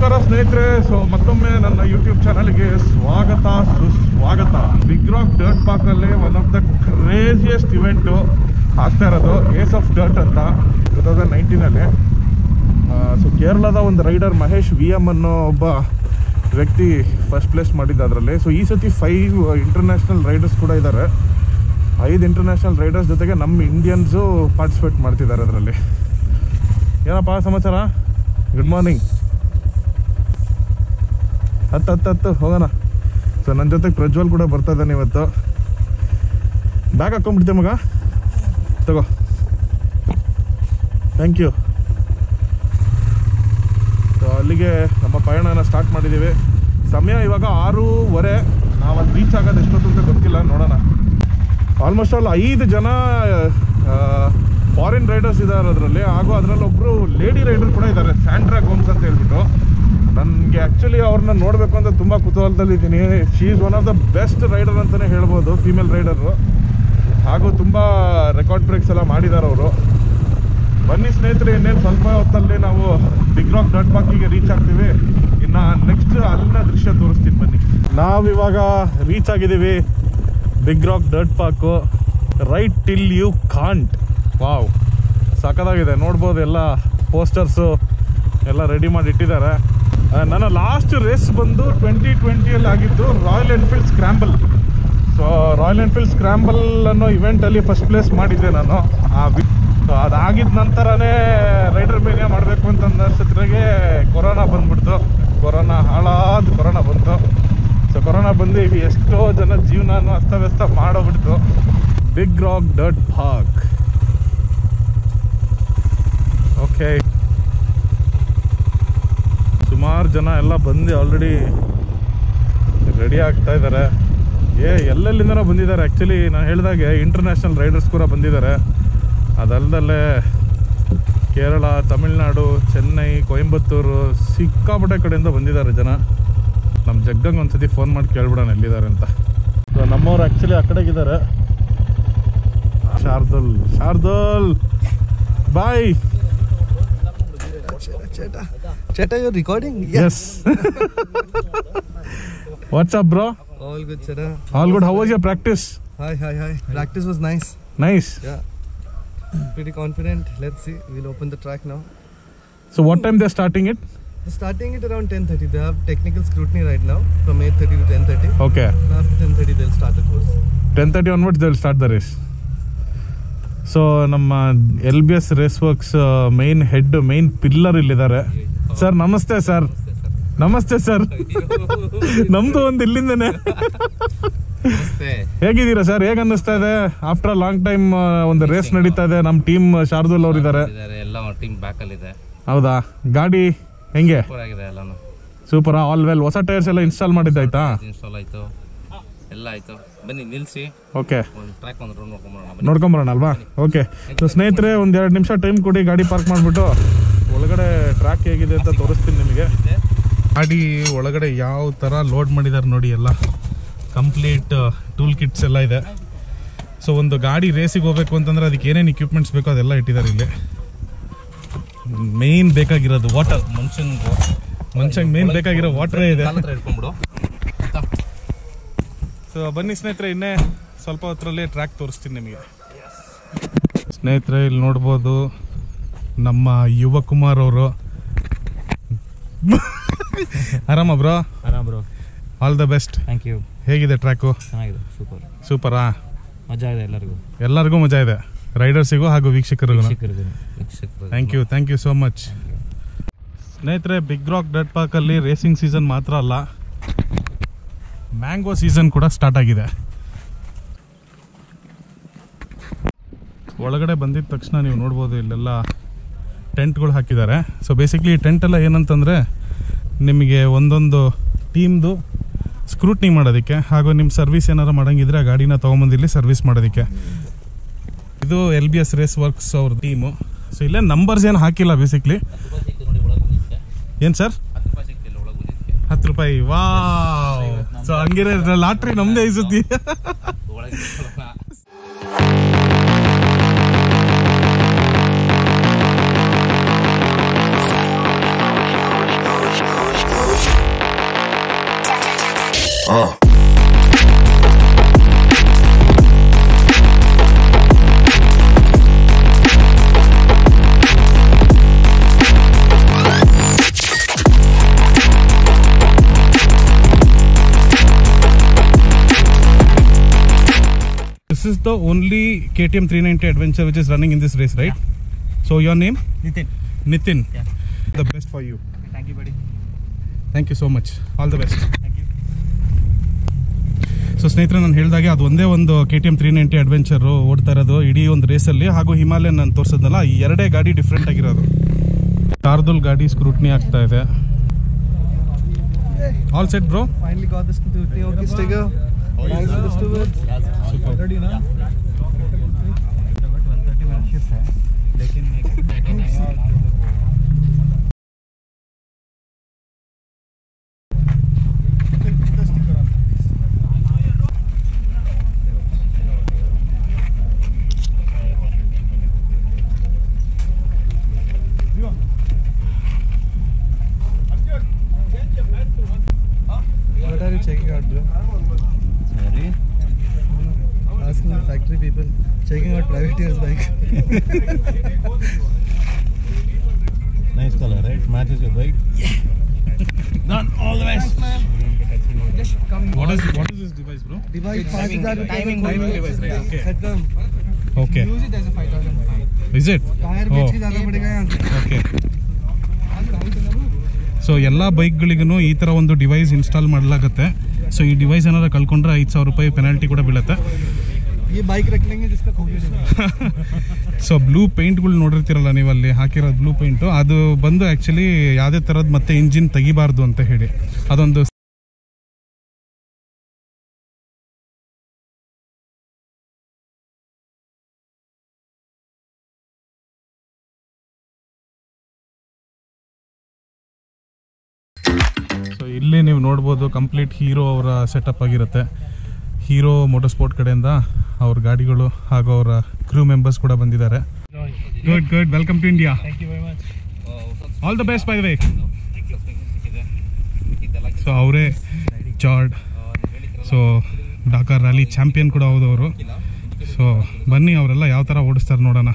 ನಮಸ್ಕಾರ ಸ್ನೇಹಿತರೆ ಸೊ ಮತ್ತೊಮ್ಮೆ ನನ್ನ ಯೂಟ್ಯೂಬ್ ಚಾನಲ್ಗೆ ಸ್ವಾಗತ ಸುಸ್ವಾಗತ ಬಿಗ್ ರಾಕ್ ಡರ್ಟ್ ಪಾರ್ಕ್ ಅಲ್ಲಿ one of the craziest event ಆಗ್ತಾ ಇರೋದು ಏಸ್ ಆಫ್ ಡರ್ಟ್ ಅಂತ ಟೂ ತೌಸಂಡ್ ನೈನ್ಟೀನಲ್ಲಿ ಸೊ ಕೇರಳದ ಒಂದು ರೈಡರ್ ಮಹೇಶ್ ವಿ ಎಮ್ ಅನ್ನೋ ಒಬ್ಬ ವ್ಯಕ್ತಿ ಫಸ್ಟ್ ಪ್ಲೇಸ್ ಮಾಡಿದ್ದ ಅದರಲ್ಲಿ ಸೊ ಈ ಸತಿ ಫೈವ್ ಇಂಟರ್ನ್ಯಾಷನಲ್ ರೈಡರ್ಸ್ ಕೂಡ ಇದ್ದಾರೆ ಐದು ಇಂಟರ್ನ್ಯಾಷನಲ್ ರೈಡರ್ಸ್ ಜೊತೆಗೆ ನಮ್ಮ ಇಂಡಿಯನ್ಸು ಪಾರ್ಟಿಸಿಪೇಟ್ ಮಾಡ್ತಿದ್ದಾರೆ ಅದರಲ್ಲಿ ಏನಪ್ಪ ಸಮಾಚಾರ ಗುಡ್ ಮಾರ್ನಿಂಗ್ ಹತ್ತು ಹತ್ತು ಹತ್ತು ಹೋಗೋಣ ಸೊ ನನ್ನ ಜೊತೆಗೆ ಪ್ರಜ್ವಲ್ ಕೂಡ ಬರ್ತಾ ಇದ್ದಾನೆ ಇವತ್ತು ಬ್ಯಾಗ್ ಹಾಕೊಂಡ್ಬಿಡ್ತೆ ಮಗ ತಗೋ ಥ್ಯಾಂಕ್ ಯು ಸೊ ಅಲ್ಲಿಗೆ ನಮ್ಮ ಪಯಣನ ಸ್ಟಾರ್ಟ್ ಮಾಡಿದ್ದೀವಿ ಸಮಯ ಇವಾಗ ಆರೂವರೆ ನಾವು ಅಲ್ಲಿ ರೀಚ್ ಆಗೋದು ಎಷ್ಟೊತ್ತು ಅಂತ ಗೊತ್ತಿಲ್ಲ ನೋಡೋಣ ಆಲ್ಮೋಸ್ಟ್ ಆಲ್ ಐದು ಜನ ಫಾರಿನ್ ರೈಡರ್ಸ್ ಇದ್ದಾರೆ ಅದರಲ್ಲಿ ಹಾಗೂ ಅದರಲ್ಲಿ ಒಬ್ಬರು ಲೇಡಿ ರೈಡರ್ ಕೂಡ ಇದ್ದಾರೆ ಸ್ಯಾಂಡ್ರಾ ಗೋಮ್ಸ್ ಅಂತ ಹೇಳ್ಬಿಟ್ಟು ನನಗೆ ಆ್ಯಕ್ಚುಲಿ ಅವ್ರನ್ನ ನೋಡಬೇಕು ಅಂತ ತುಂಬ ಕುತೂಹಲದಲ್ಲಿದ್ದೀನಿ she is one of the best rider ಅಂತಲೇ ಹೇಳ್ಬೋದು ಫೀಮೇಲ್ ರೈಡರು ಹಾಗೂ ತುಂಬ ರೆಕಾರ್ಡ್ ಬ್ರೇಕ್ಸ್ ಎಲ್ಲ ಮಾಡಿದ್ದಾರೆ ಅವರು ಬನ್ನಿ ಸ್ನೇಹಿತರೆ ಇನ್ನೇನು ಸ್ವಲ್ಪ ಹೊತ್ತಲ್ಲಿ ನಾವು ಬಿಗ್ ರಾಕ್ ಡಾಟ್ ಪಾರ್ಕಿಗೆ ರೀಚ್ ಆಗ್ತೀವಿ ಇನ್ನು ನೆಕ್ಸ್ಟ್ ಅಲ್ಲಿನ ದೃಶ್ಯ ತೋರಿಸ್ತೀನಿ ಬನ್ನಿ ನಾವಿವಾಗ ರೀಚ್ ಆಗಿದ್ದೀವಿ big rock dirt park right till you can't wow ಸಖತ್ತಾಗಿದೆ ನೋಡ್ಬೋದು ಎಲ್ಲ ಪೋಸ್ಟರ್ಸು ಎಲ್ಲ ರೆಡಿ ಮಾಡಿ ಇಟ್ಟಿದ್ದಾರೆ ಆ, ನನ್ನ ಲಾಸ್ಟ್ ರೇಸ್ ಬಂದು ಟ್ವೆಂಟಿ ಟ್ವೆಂಟಿಯಲ್ಲಿ ಆಗಿದ್ದು Royal Enfield scrambler so Royal Enfield scrambler ಅನ್ನೋ ಇವೆಂಟಲ್ಲಿ ಫಸ್ಟ್ ಪ್ಲೇಸ್ ಮಾಡಿದ್ದೆ ನಾನು ಆ ವಿ- ಸೊ ಅದಾಗಿದ್ದ ನಂತರನೇ ರೈಡರ್ ಮೇನಿಯಾ ಮಾಡಬೇಕು ಅಂತ ಅನ್ಸತ್ರಾಗೆ ಕೊರೋನಾ ಬಂದ್ಬಿಡ್ತು ಕೊರೋನಾ ಹಾಳಾದ ಕೊರೋನಾ ಬಂತು ಸೊ ಕೊರೋನಾ ಬಂದು ಈಗ ಎಷ್ಟೋ ಜನ ಜೀವನನೂ ಅಸ್ತವ್ಯಸ್ತ ಮಾಡೋಗ್ಬಿಡ್ತು big rock dirt park okay ಸುಮಾರು ಜನ ಎಲ್ಲ ಬಂದು ಆಲ್ರೆಡಿ ರೆಡಿ ಆಗ್ತಾ ಇದ್ದಾರೆ ಏ ಎಲ್ಲೆಲ್ಲಿಂದನೋ ಬಂದಿದ್ದಾರೆ ಆ್ಯಕ್ಚುಲಿ ನಾನು ಹೇಳಿದಾಗೆ ಇಂಟರ್ನ್ಯಾಷನಲ್ ರೈಡರ್ಸ್ ಕೂಡ ಬಂದಿದ್ದಾರೆ ಅದಲ್ಲದಲ್ಲೇ ಕೇರಳ ತಮಿಳ್ನಾಡು ಚೆನ್ನೈ ಕೊಯಂಬತ್ತೂರು ಸಿಕ್ಕಾಪಟ್ಟೆ ಕಡೆಯಿಂದ ಬಂದಿದ್ದಾರೆ ಜನ ನಮ್ಮ ಜಗ್ಗಂಗೆ ಒಂದ್ಸತಿ ಫೋನ್ ಮಾಡಿ ಕೇಳ್ಬಿಡೋಣ ಎಲ್ಲಿದ್ದಾರೆ ಅಂತ ಸೊ ನಮ್ಮವ್ರು ಆ್ಯಕ್ಚುಲಿ ಆ ಕಡೆಗಿದ್ದಾರೆ Shardul Shardul boy Cheta, Cheta, you're recording? Yes what's up bro All good, Cheta. All good how was your practice Hi, hi, hi. Practice was nice. Nice Yeah. Pretty confident. Let's see. We'll open the track now. So what time they starting it They're starting it around 10:30. They have technical scrutiny right now from 8:30 to 10:30. Okay And after 10:30, they'll start the course. Ten thirty onwards they will start the race so ನಮ್ಮ L B S race works main head main pillar ಇಲ್ಲಿದ್ದಾರೆ sir ನಮಸ್ತೆ sir ನಮಸ್ತೆ sir ನಮ್ದು ಒಂದು ಇಲ್ಲಿಂದನೇ ಹೇಗಿದ್ದೀರಾ sir ಹೇಗೆ ಅನ್ನಿಸ್ತಾ ಇದೆ ಆಫ್ಟರ್ ಲಾಂಗ್ ಟೈಮ್ ಒಂದು ರೇಸ್ ನಡೀತಾ ಇದೆ ನಮ್ಮ ಟೀಮ್ ಶಾರ್ದುಲ್ ಅವ್ರು ಇದ್ದಾರೆ ಇದ್ದಾರೆ ಎಲ್ಲ ಟೀಮ್ ಬ್ಯಾಕ್ ಅಲ್ಲಿ ಇದೆ ಹೌದಾ ಗಾಡಿ ಹೆಂಗೆ ಸೂಪರ್ ಆಗಿದೆ ಎಲ್ಲಾನು ಸೂಪರ್ ಆಲ್ ವೆಲ್ ಹೊಸ ಟೈರ್ಸ್ ಎಲ್ಲ ಇನ್ಸ್ಟಾಲ್ ಮಾಡಿದ್ದಾಯ್ತಾ ಇನ್ಸ್ಟಾಲ್ ಆಯ್ತು ಎಲ್ಲ ಆಯ್ತು ಬನ್ನಿ ನಿಲ್ಸಿ ಓಕೆ ಒಂದು ಟ್ರ್ಯಾಕ್ ಒಂದು ರೌಂಡ್ ನೋಡ್ಕೊಂಬರೋಣ ಬನ್ನಿ ನೋಡ್ಕೊಂಬರೋಣ ಅಲ್ವಾ ಓಕೆ ಸೊ ಸ್ನೇಹಿತರೆ ಒಂದ್ ಎರಡು ನಿಮಿಷ ಟೈಮ್ ಕೊಡಿ ಗಾಡಿ ಪಾರ್ಕ್ ಮಾಡಿಬಿಟ್ಟು ಒಳಗಡೆ ಟ್ರ್ಯಾಕ್ ಹೇಗಿದೆ ಅಂತ ತೋರಿಸ್ತೀನಿ ನಿಮಗೆ ಗಾಡಿ ಒಳಗಡೆ ಯಾವ ಥರ ಲೋಡ್ ಮಾಡಿದ್ದಾರೆ ನೋಡಿ ಎಲ್ಲ ಕಂಪ್ಲೀಟ್ ಟೂಲ್ ಕಿಟ್ಸ್ ಎಲ್ಲ ಇದೆ ಸೊ ಒಂದು ಗಾಡಿ ರೇಸಿಗೆ ಹೋಗ್ಬೇಕು ಅಂತಂದ್ರೆ ಅದಕ್ಕೆ ಏನೇನು ಇಕ್ವಿಪ್ಮೆಂಟ್ಸ್ ಬೇಕೋ ಅದೆಲ್ಲ ಇಟ್ಟಿದ್ದಾರೆ ಇಲ್ಲಿ ಮೇನ್ ಬೇಕಾಗಿರೋದು ವಾಟರ್ ಮನುಷ್ಯನ್ ಮನುಷ್ಯಂಗೆ ಮೇನ್ ಬೇಕಾಗಿರೋ ವಾಟರೇ ಇದೆ ಕಾಲ್ ಹತ್ರ ಇಟ್ಕೊಂಡ್ಬಿಡು ಸೊ ಬನ್ನಿ ಸ್ನೇಹಿತರೆ ಇನ್ನೇ ಸ್ವಲ್ಪ ಹೊತ್ತರಲ್ಲಿ ಟ್ರ್ಯಾಕ್ ತೋರಿಸ್ತೀನಿ ನಿಮಗೆ ಸ್ನೇಹಿತರೆ ಇಲ್ಲಿ ನೋಡ್ಬೋದು ನಮ್ಮ ಯುವ ಕುಮಾರ್ ಅವರು ಆರಾಮ ಬ್ರೋ ಆರಾಮ್ bro all the best thank you ಹೇಗಿದೆ ಟ್ರ್ಯಾಕು ಚೆನ್ನಾಗಿದೆ ಸೂಪರ್ ಸೂಪರಾ ಮಜಾ ಇದೆ ಎಲ್ಲರಿಗೂ ಎಲ್ಲರಿಗೂ ಮಜಾ ಇದೆ ರೈಡರ್ಸಿಗೂ ಹಾಗೂ ವೀಕ್ಷಕರಿಗೂ ವೀಕ್ಷಕರಿಗೂ thank you thank you so much ಸ್ನೇಹಿತರೆ ಬಿಗ್ ರಾಕ್ ಡಟ್ ಪಾರ್ಕಲ್ಲಿ ರೇಸಿಂಗ್ ಸೀಸನ್ ಮಾತ್ರ ಅಲ್ಲ ಮ್ಯಾಂಗೋ ಸೀಸನ್ ಕೂಡ ಸ್ಟಾರ್ಟ್ ಆಗಿದೆ ಒಳಗಡೆ ಬಂದಿದ ತಕ್ಷಣ ನೀವು ನೋಡ್ಬೋದು ಇಲ್ಲೆಲ್ಲ ಟೆಂಟ್ಗಳು ಹಾಕಿದ್ದಾರೆ ಸೊ ಬೇಸಿಕ್ಲಿ ಟೆಂಟ್ ಎಲ್ಲ ಏನಂತಂದರೆ ನಿಮಗೆ ಒಂದೊಂದು ಟೀಮ್ದು ಸ್ಕ್ರೂಟ್ನಿ ಮಾಡೋದಕ್ಕೆ ಹಾಗೂ ನಿಮ್ಮ ಸರ್ವಿಸ್ ಏನಾರು ಮಾಡಂಗಿದ್ರೆ ಆ ಗಾಡಿನ ತೊಗೊಂಬಂದು ಇಲ್ಲಿ ಸರ್ವಿಸ್ ಮಾಡೋದಕ್ಕೆ ಇದು L B S race works ಅವ್ರ ಟೀಮು ಸೊ ಇಲ್ಲೇ ನಂಬರ್ಸ್ ಏನು ಹಾಕಿಲ್ಲ ಬೇಸಿಕ್ಲಿ ನೋಡಿ ಒಳಗೆ ಬಂದಿದ್ದೆ ಏನು ಸರ್ ಹತ್ತು ರೂಪಾಯಿ ಸಿಕ್ತಿಲ್ಲ ಒಳಗೆ ಬಂದಿದ್ದೆ ಹತ್ತು ರೂಪಾಯಿ ವಾ ಸೊ ಹಂಗಿರ ಲಾಟ್ರಿ ನಮ್ದೇ ಈ ಸತಿ ಒಳಗೆ is the only KTM 390 adventure which is running in this race, right? So your name? Nitin Nitin. Yeah. The best for you. Thank you buddy thank you so much all the best thank you so ಸ್ನೇಹಿತರೆ ನಾನು ಹೇಳಿದಾಗೆ ಅದು ಒಂದೇ ಒಂದು K T M three ninety adventure ಓಡ್ತಾ ಇರೋದು ಇಡೀ ಒಂದು ರೇಸಲ್ಲಿ ಹಾಗೂ ಹಿಮಾಲಯನ್ ನಾನು ತೋರಿಸಿದ್ನಲ್ಲ ಈ ಎರಡೇ ಗಾಡಿ ಡಿಫ್ರೆಂಟ್ ಆಗಿರೋದು ಶಾರ್ದುಲ್ ಗಾಡಿ ಸ್ಕ್ರೂಟ್ನಿ ಆಗ್ತಾ ಇದೆ all set bro Finally got this scrutiny okay sticker. Thanks to the stewards. What are you checking out, bro? Asking the factory people, checking out privateer's bike. Nice color, right? Matches your bike. What is what is this device bro Device Timing- 5000 timing timing device, right? Okay. खत्म okay use it as a 5000 is it tyre Oh. बेच के जाना पड़ेगा यहाँ से okay so ಎಲ್ಲ ಬೈಕ್ಗಳಿಗೂ ಈ ಥರ ಒಂದು ಡಿವೈಸ್ ಇನ್ಸ್ಟಾಲ್ ಮಾಡಲಾಗುತ್ತೆ ಸೊ ಈ ಡಿವೈಸ್ ಏನಾದ್ರು ಕಳ್ಕೊಂಡ್ರೆ ಐದು ಸಾವಿರ ರೂಪಾಯಿ ಪೆನಾಲ್ಟಿ ಕೂಡ ಬೀಳುತ್ತೆ ये बाइक रख लेंगे जिसका खो गया ಸೊ ಬ್ಲೂ ಪೇಂಟ್ಗಳು ನೋಡಿರ್ತೀರಲ್ಲ ನೀವು ಅಲ್ಲಿ ಹಾಕಿರೋದು ಬ್ಲೂ ಪೇಂಟು ಅದು ಬಂದು ಆ್ಯಕ್ಚುಲಿ ಯಾವುದೇ ಥರದ್ದು ಮತ್ತೆ ಇಂಜಿನ್ ತೆಗಿಬಾರ್ದು ಅಂತ ಹೇಳಿ ಅದೊಂದು ಸೊ ಇಲ್ಲಿ ನೀವು ನೋಡ್ಬೋದು ಕಂಪ್ಲೀಟ್ ಹೀರೋ ಅವರ ಸೆಟಪ್ ಆಗಿರುತ್ತೆ ಹೀರೋ ಮೋಟರ್ ಸ್ಪೋರ್ಟ್ ಕಡೆಯಿಂದ ಅವ್ರ ಗಾಡಿಗಳು ಹಾಗೂ ಅವರ ಕ್ರೂ ಮೆಂಬರ್ಸ್ ಕೂಡ ಬಂದಿದ್ದಾರೆ good good welcome to India thank you very much all the best by way so ಅವರೇ ಜಾರ್ಡ್ ಸೊ ಡಾಕರ್ ರ್ಯಾಲಿ ಚಾಂಪಿಯನ್ ಕೂಡ ಹೌದು ಅವರು ಸೊ ಬನ್ನಿ ಅವರೆಲ್ಲ ಯಾವ ಥರ ಓಡಿಸ್ತಾರೆ ನೋಡೋಣ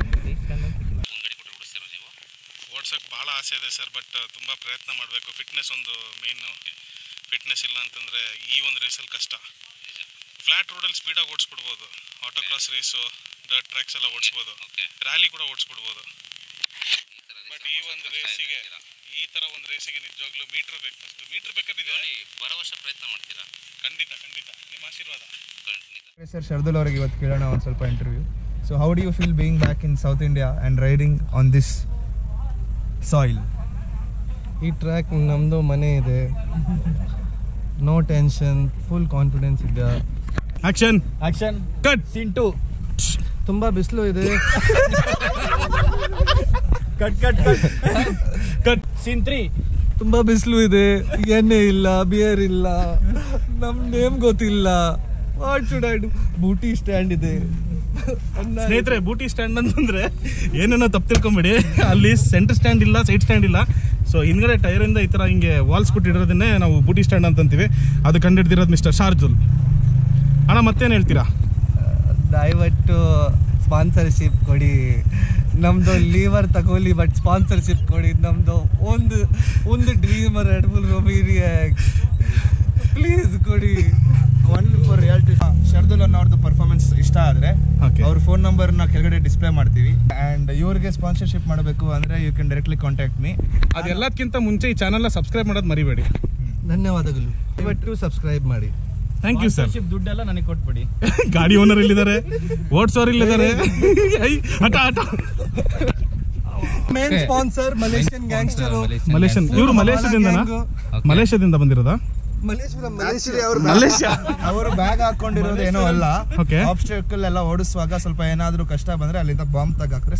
ಓಡ್ಸೋಕ್ಕೆ ಭಾಳ ಆಸೆ ಇದೆ ಸರ್ ಬಟ್ ತುಂಬ ಪ್ರಯತ್ನ ಮಾಡಬೇಕು ಫಿಟ್ನೆಸ್ ಒಂದು ಮೇಯ್ನು ಫಿಟ್ನೆಸ್ ಇಲ್ಲ ಅಂತಂದರೆ ಈ ಒಂದು ರೇಸಲ್ಲಿ ಕಷ್ಟ ಫ್ಲಾಟ್ ರೋಡಲ್ಲಿ ಸ್ಪೀಡಾಗಿ ಓಡಿಸ್ಬಿಡ್ಬೋದು autocross race dirt tracks ಎಲ್ಲ ಓಡಿಸ್ಬೋದು ರ್ಯಾಲಿ ಕೂಡ ಓಡಿಸ್ಬಿಡ್ಬೋದು ಬಟ್ ಈ ಒಂದು ರೇಸಿಗೆ ಈ ಥರ ಒಂದು ರೇಸಿಗೆ ನಿಜವಾಗ್ಲೂ ಮೀಟ್ರ್ ಬೇಕು ಫಸ್ಟ್ ಮೀಟ್ರ್ ಬೇಕಾದ್ರೆ ಬರೋ ವರ್ಷ ಪ್ರಯತ್ನ ಮಾಡ್ತೀರಾ ಖಂಡಿತ ಖಂಡಿತ ನಿಮ್ಮ ಆಶೀರ್ವಾದ ಖಂಡಿತ ಸರ್ ಶರ್ದುಲ್ ಅವರಿಗೆ ಇವತ್ತು ಕೇಳೋಣ ಒಂದು ಸ್ವಲ್ಪ interview so how do you feel being back in South India and riding on this soil ಈ ಟ್ರ್ಯಾಕ್ ನಮ್ಮದು ಮನೆ ಇದೆ ನೋ ಟೆನ್ಷನ್ ಫುಲ್ ಕಾನ್ಫಿಡೆನ್ಸ್ ಇದೆ action action cut scene two ತುಂಬ ಬಿಸಿಲು ಇದೆ cut cut cut cut scene three ತುಂಬ ಬಿಸಿಲು ಇದೆ ಎಣ್ಣೆ ಇಲ್ಲ ಬಿಯರ್ ಇಲ್ಲ ನಮ್ಮ ನೇಮ್ ಗೊತ್ತಿಲ್ಲ what should I do booty stand ಇದೆ ಸ್ನೇಹಿತರೆ ಬೂಟಿ ಸ್ಟ್ಯಾಂಡ್ ಅಂತಂದ್ರೆ ಏನೇನೋ ತಪ್ಪು ತಿಳ್ಕೊಂಬೇಡಿ ಅಲ್ಲಿ ಸೆಂಟರ್ ಸ್ಟ್ಯಾಂಡ್ ಇಲ್ಲ ಸೈಡ್ ಸ್ಟ್ಯಾಂಡ್ ಇಲ್ಲ ಸೊ ಹಿಂದ್ಗಡೆ ಟೈರ್ ಇಂದ ಈ ತರ ಹಿಂಗೆ ವಾಲ್ಸ್ ಬಿಟ್ಟಿರೋದನ್ನೇ ನಾವು ಬೂಟಿ ಸ್ಟ್ಯಾಂಡ್ ಅಂತಂತೀವಿ ಅದು ಕಂಡಿಡ್ದಿರೋದು ಮಿಸ್ಟರ್ ಶಾರ್ಜುಲ್ ಅಣ್ಣ ಮತ್ತೇನು ಹೇಳ್ತೀರಾ ದಯವಿಟ್ಟು ಸ್ಪಾನ್ಸರ್ಶಿಪ್ ಕೊಡಿ ನಮ್ದು ಲೀವರ್ ತಗೊಳ್ಳಿ ಬಟ್ ಸ್ಪಾನ್ಸರ್ಶಿಪ್ ಕೊಡಿ ನಮ್ದು ಒಂದು ಒಂದು ಡ್ರೀಮ್ ರೆಡ್ ಬುಲ್ ರೋಮಿರಿಯಾಕ್ಸ್ ಪ್ಲೀಸ್ ಕೊಡಿ ಒನ್ ಫಾರ್ ರಿಯಾಲಿಟಿ ಶರ್ದುಲ್ ಅನ್ನೋರ್ದು ಪರ್ಫಾರ್ಮೆನ್ಸ್ ಇಷ್ಟ ಆದ್ರೆ Okay. ಅವ್ರ ಫೋನ್ ನಂಬರ್ನ ಕೆಳಗಡೆ ಡಿಸ್ಪ್ಲೇ ಮಾಡ್ತೀವಿ ಅಂಡ್ ಇವ್ರಿಗೆ ಸ್ಪಾನ್ಸರ್ಶಿಪ್ ಮಾಡಬೇಕು ಅಂದ್ರೆ you can directly contact me ಅದೆಲ್ಲದಕ್ಕಿಂತ ಮುಂಚೆ ಈ ಚಾನಲ್ನ ಸಬ್ಸ್ಕ್ರೈಬ್ ಮಾಡೋದು ಮರಿಬೇಡಿ ಧನ್ಯವಾದಗಳು ದಯವಿಟ್ಟು ಸಬ್ಸ್ಕ್ರೈಬ್ ಮಾಡಿ ಥ್ಯಾಂಕ್ ಯು ಸರ್ ದುಡ್ಡೆಲ್ಲ ನನಗೆ ಕೊಟ್ಬಿಡಿ ಗಾಡಿ ಓನರ್ ಇಲ್ಲಿದ್ದಾರೆ ಓಡ್ಸೋರ್ ಇಲ್ಲಿದ್ದಾರೆ ಐ, ಹಠ ಹಠ main sponsor Malaysian gangster Malaysian ಇವರು ಮಲೇಷ್ಯಾದಿಂದನಾ ಮಲೇಷ್ಯಾದಿಂದ ಬಂದಿರೋದಾ ಮಲೇಷ್ಯಾ ಅವರು ಬ್ಯಾಗ್ ಹಾಕೊಂಡಿರೋದು ಏನೋ ಅಲ್ಲ Okay. ಆಬ್ಸ್ಟಕಲ್ ಎಲ್ಲ ಓಡಿಸುವಾಗ ಸ್ವಲ್ಪ ಏನಾದ್ರೂ ಕಷ್ಟ ಬಂದ್ರೆ ಅಲ್ಲಿಂದ ಬಾಂಬ್ ತಗಾಕ್ರೆ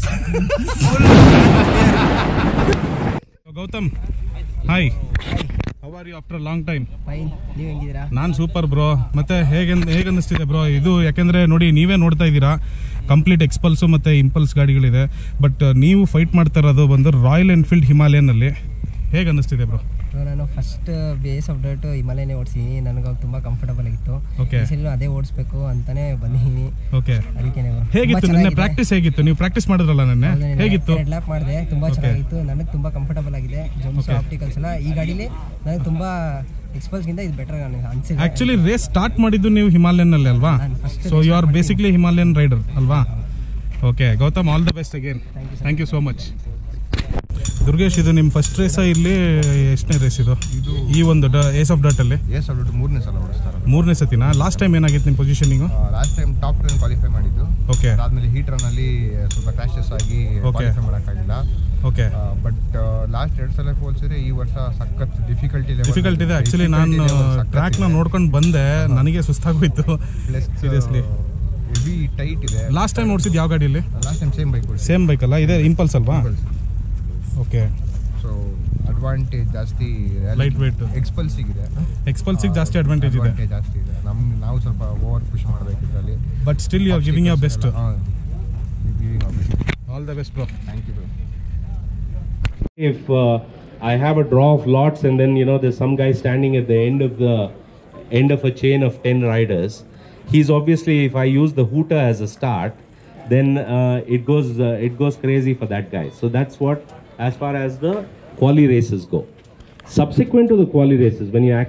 Gautam hi how are you after long time fine ನೀವು ಹೆಂಗಿದ್ದೀರಾ ನಾನು ಸೂಪರ್ ಬ್ರೋ ಮತ್ತೆ ಹೇಗೆ ಹೇಗೆ ಅನ್ನಿಸ್ತಿದೆ ಬ್ರೋ ಇದು ಯಾಕೆಂದ್ರೆ ನೋಡಿ ನೀವೇ ನೋಡ್ತಾ ಇದ್ದೀರಾ ಕಂಪ್ಲೀಟ್ ಎಕ್ಸ್ಪಲ್ಸು ಮತ್ತೆ ಇಂಪಲ್ಸ್ ಗಾಡಿಗಳಿದೆ ಬಟ್ ನೀವು ಫೈಟ್ ಮಾಡ್ತಾ ಇರೋದು ಬಂದು ರಾಯಲ್ ಎನ್ಫೀಲ್ಡ್ ಹಿಮಾಲಯನ್ನಲ್ಲಿ ಹೇಗೆ ಅನ್ನಿಸ್ತಿದೆ ಬ್ರೋ ಬ್ರೋ, ನಾನು ಫಸ್ಟ್ ಬೇಸ್ ಆಫ್ ಡರ್ಟ್ ಹಿಮಾಲಯನೇ ಓಡಿಸಿದ್ದೀನಿ ನನಗೆ ಅವಾಗ ತುಂಬ ಕಂಫರ್ಟಬಲ್ ಆಗಿತ್ತು Okay. ಈ ಸಲ ಅದೇ ಓಡಿಸ್ಬೇಕು ಅಂತಾನೆ ಬಂದಿದ್ದೀನಿ ಓಕೆ ಅದಕ್ಕೆ ಹೇಗಿತ್ತು ನಿನ್ನೆ ಪ್ರಾಕ್ಟೀಸ್ ಹೇಗಿತ್ತು ನೀವು ಪ್ರಾಕ್ಟೀಸ್ ಮಾಡಿದ್ರಲ್ಲ ನಿನ್ನೆ ಹೇಗಿತ್ತು ಎರಡು ಲ್ಯಾಪ್ ಮಾಡಿದೆ ತುಂಬ Okay. ಚೆನ್ನಾಗಿತ್ತು ನನಗೆ ತುಂಬ ಕಂಫರ್ಟಬಲ್ ಆಗಿದೆ ಜಮ್ಸ್ Okay. ಆಪ್ಟಿಕಲ್ಸ್ ಎಲ್ಲ ಈ ಗಾಡೀಲಿ ನನಗೆ ತುಂಬ ಎಕ್ಸ್ಪಲ್ಸ್ಗಿಂತ ಇದು ಬೆಟರ್ ಅನ್ಸಿದೆ ಆಕ್ಚುಲಿ ರೇಸ್ ಸ್ಟಾರ್ಟ್ ಮಾಡಿದ್ದು ನೀವು ಹಿಮಾಲಯನ್ ಅಲ್ಲಿ ಅಲ್ವಾ ನಾನು first so you are basically Himalayan rider ಅಲ್ವಾ okay Gautam all the best again thank you so much Durgesh ಇದು ನಿಮ್ಮ ಫಸ್ಟ್ ರೇಸ ಇಲ್ಲಿ ಎಷ್ಟನೇ ರೇಸ್ ಇದು ಈ ಒಂದು ಏಸ್ ಆಫ್ ಡಾಟ್ ಅಲ್ಲಿ ಎಸ್ ಅಲ್ಬಿಟ್ಟು ಮೂರನೇ ಸಲ ಓಡಿಸ್ತಾರೆ ಮೂರನೇ ಸತಿನಾ ಲಾಸ್ಟ್ ಟೈಮ್ ಏನಾಗಿತ್ತು ನಿಮ್ಮ positioning last time top ten qualify ಮಾಡಿದ್ದು ಓಕೆ ಅದಾದ್ಮೇಲೆ ಹೀಟ್ ರನ್ ಅಲ್ಲಿ ಸ್ವಲ್ಪ ಕ್ರಾಶಸ್ ಆಗಿ Okay. ಕ್ವಾಲಿಫೈ ಮಾಡೋಕ್ಕಾಗಿಲ್ಲ ಓಕೆ ಬಟ್ ಲಾಸ್ಟ್ ಎರಡು ಸಲ ಹೋಲಿಸಿದ್ರೆ ಈ ವರ್ಷ ಸಖತ್ ಡಿಫಿಕಲ್ಟಿ ಡಿಫಿಕಲ್ಟ್ ಇದೆ ಆಕ್ಚುಲಿ ನಾನು ಟ್ರ್ಯಾಕ್ನ ನೋಡ್ಕೊಂಡು ಬಂದೆ ನನಗೆ ಸುಸ್ತಾಗೋಯ್ತು ಸೀರಿಯಸ್ಲಿ ಹೆವಿ ಟೈಟ್ ಇದೆ ಲಾಸ್ಟ್ ಟೈಮ್ ಓಡಿಸಿದ್ದು ಯಾವ ಗಾಡಿಯಲ್ಲಿ last time same bike same bike ಅಲ್ಲ ಇದೆ ಇಂಪಲ್ಸ್ ಅಲ್ವಾ ಓಕೆ ಸೊ ಅಡ್ವಾಂಟೇಜ್ ಜಾಸ್ತಿ Light weight. ಎಕ್ಸ್ಪಲ್ಸಿಗಿದೆ ಎಕ್ಸ್ಪಲ್ಸಿಗೆ ಜಾಸ್ತಿ ಅಡ್ವಾಂಟೇಜ್ ಇದೆ ಅಡ್ವಾಂಟೇಜ್ ಜಾಸ್ತಿ ಇದೆ ನಮ್ಗೆ ನಾವು ಸ್ವಲ್ಪ ಓವರ್ ಪುಷ್ ಮಾಡಬೇಕು ಇದರಲ್ಲಿ but still you are giving your best all the best bro thank you If uh, I have a draw of lots and then you know there's some guy standing at the end of the end of a chain of 10 riders, he's obviously if I use the hooter as a start, then uh, it goes uh, it goes crazy for that guy. So that's what as far as the quali races go. Subsequent to the quali races, when you act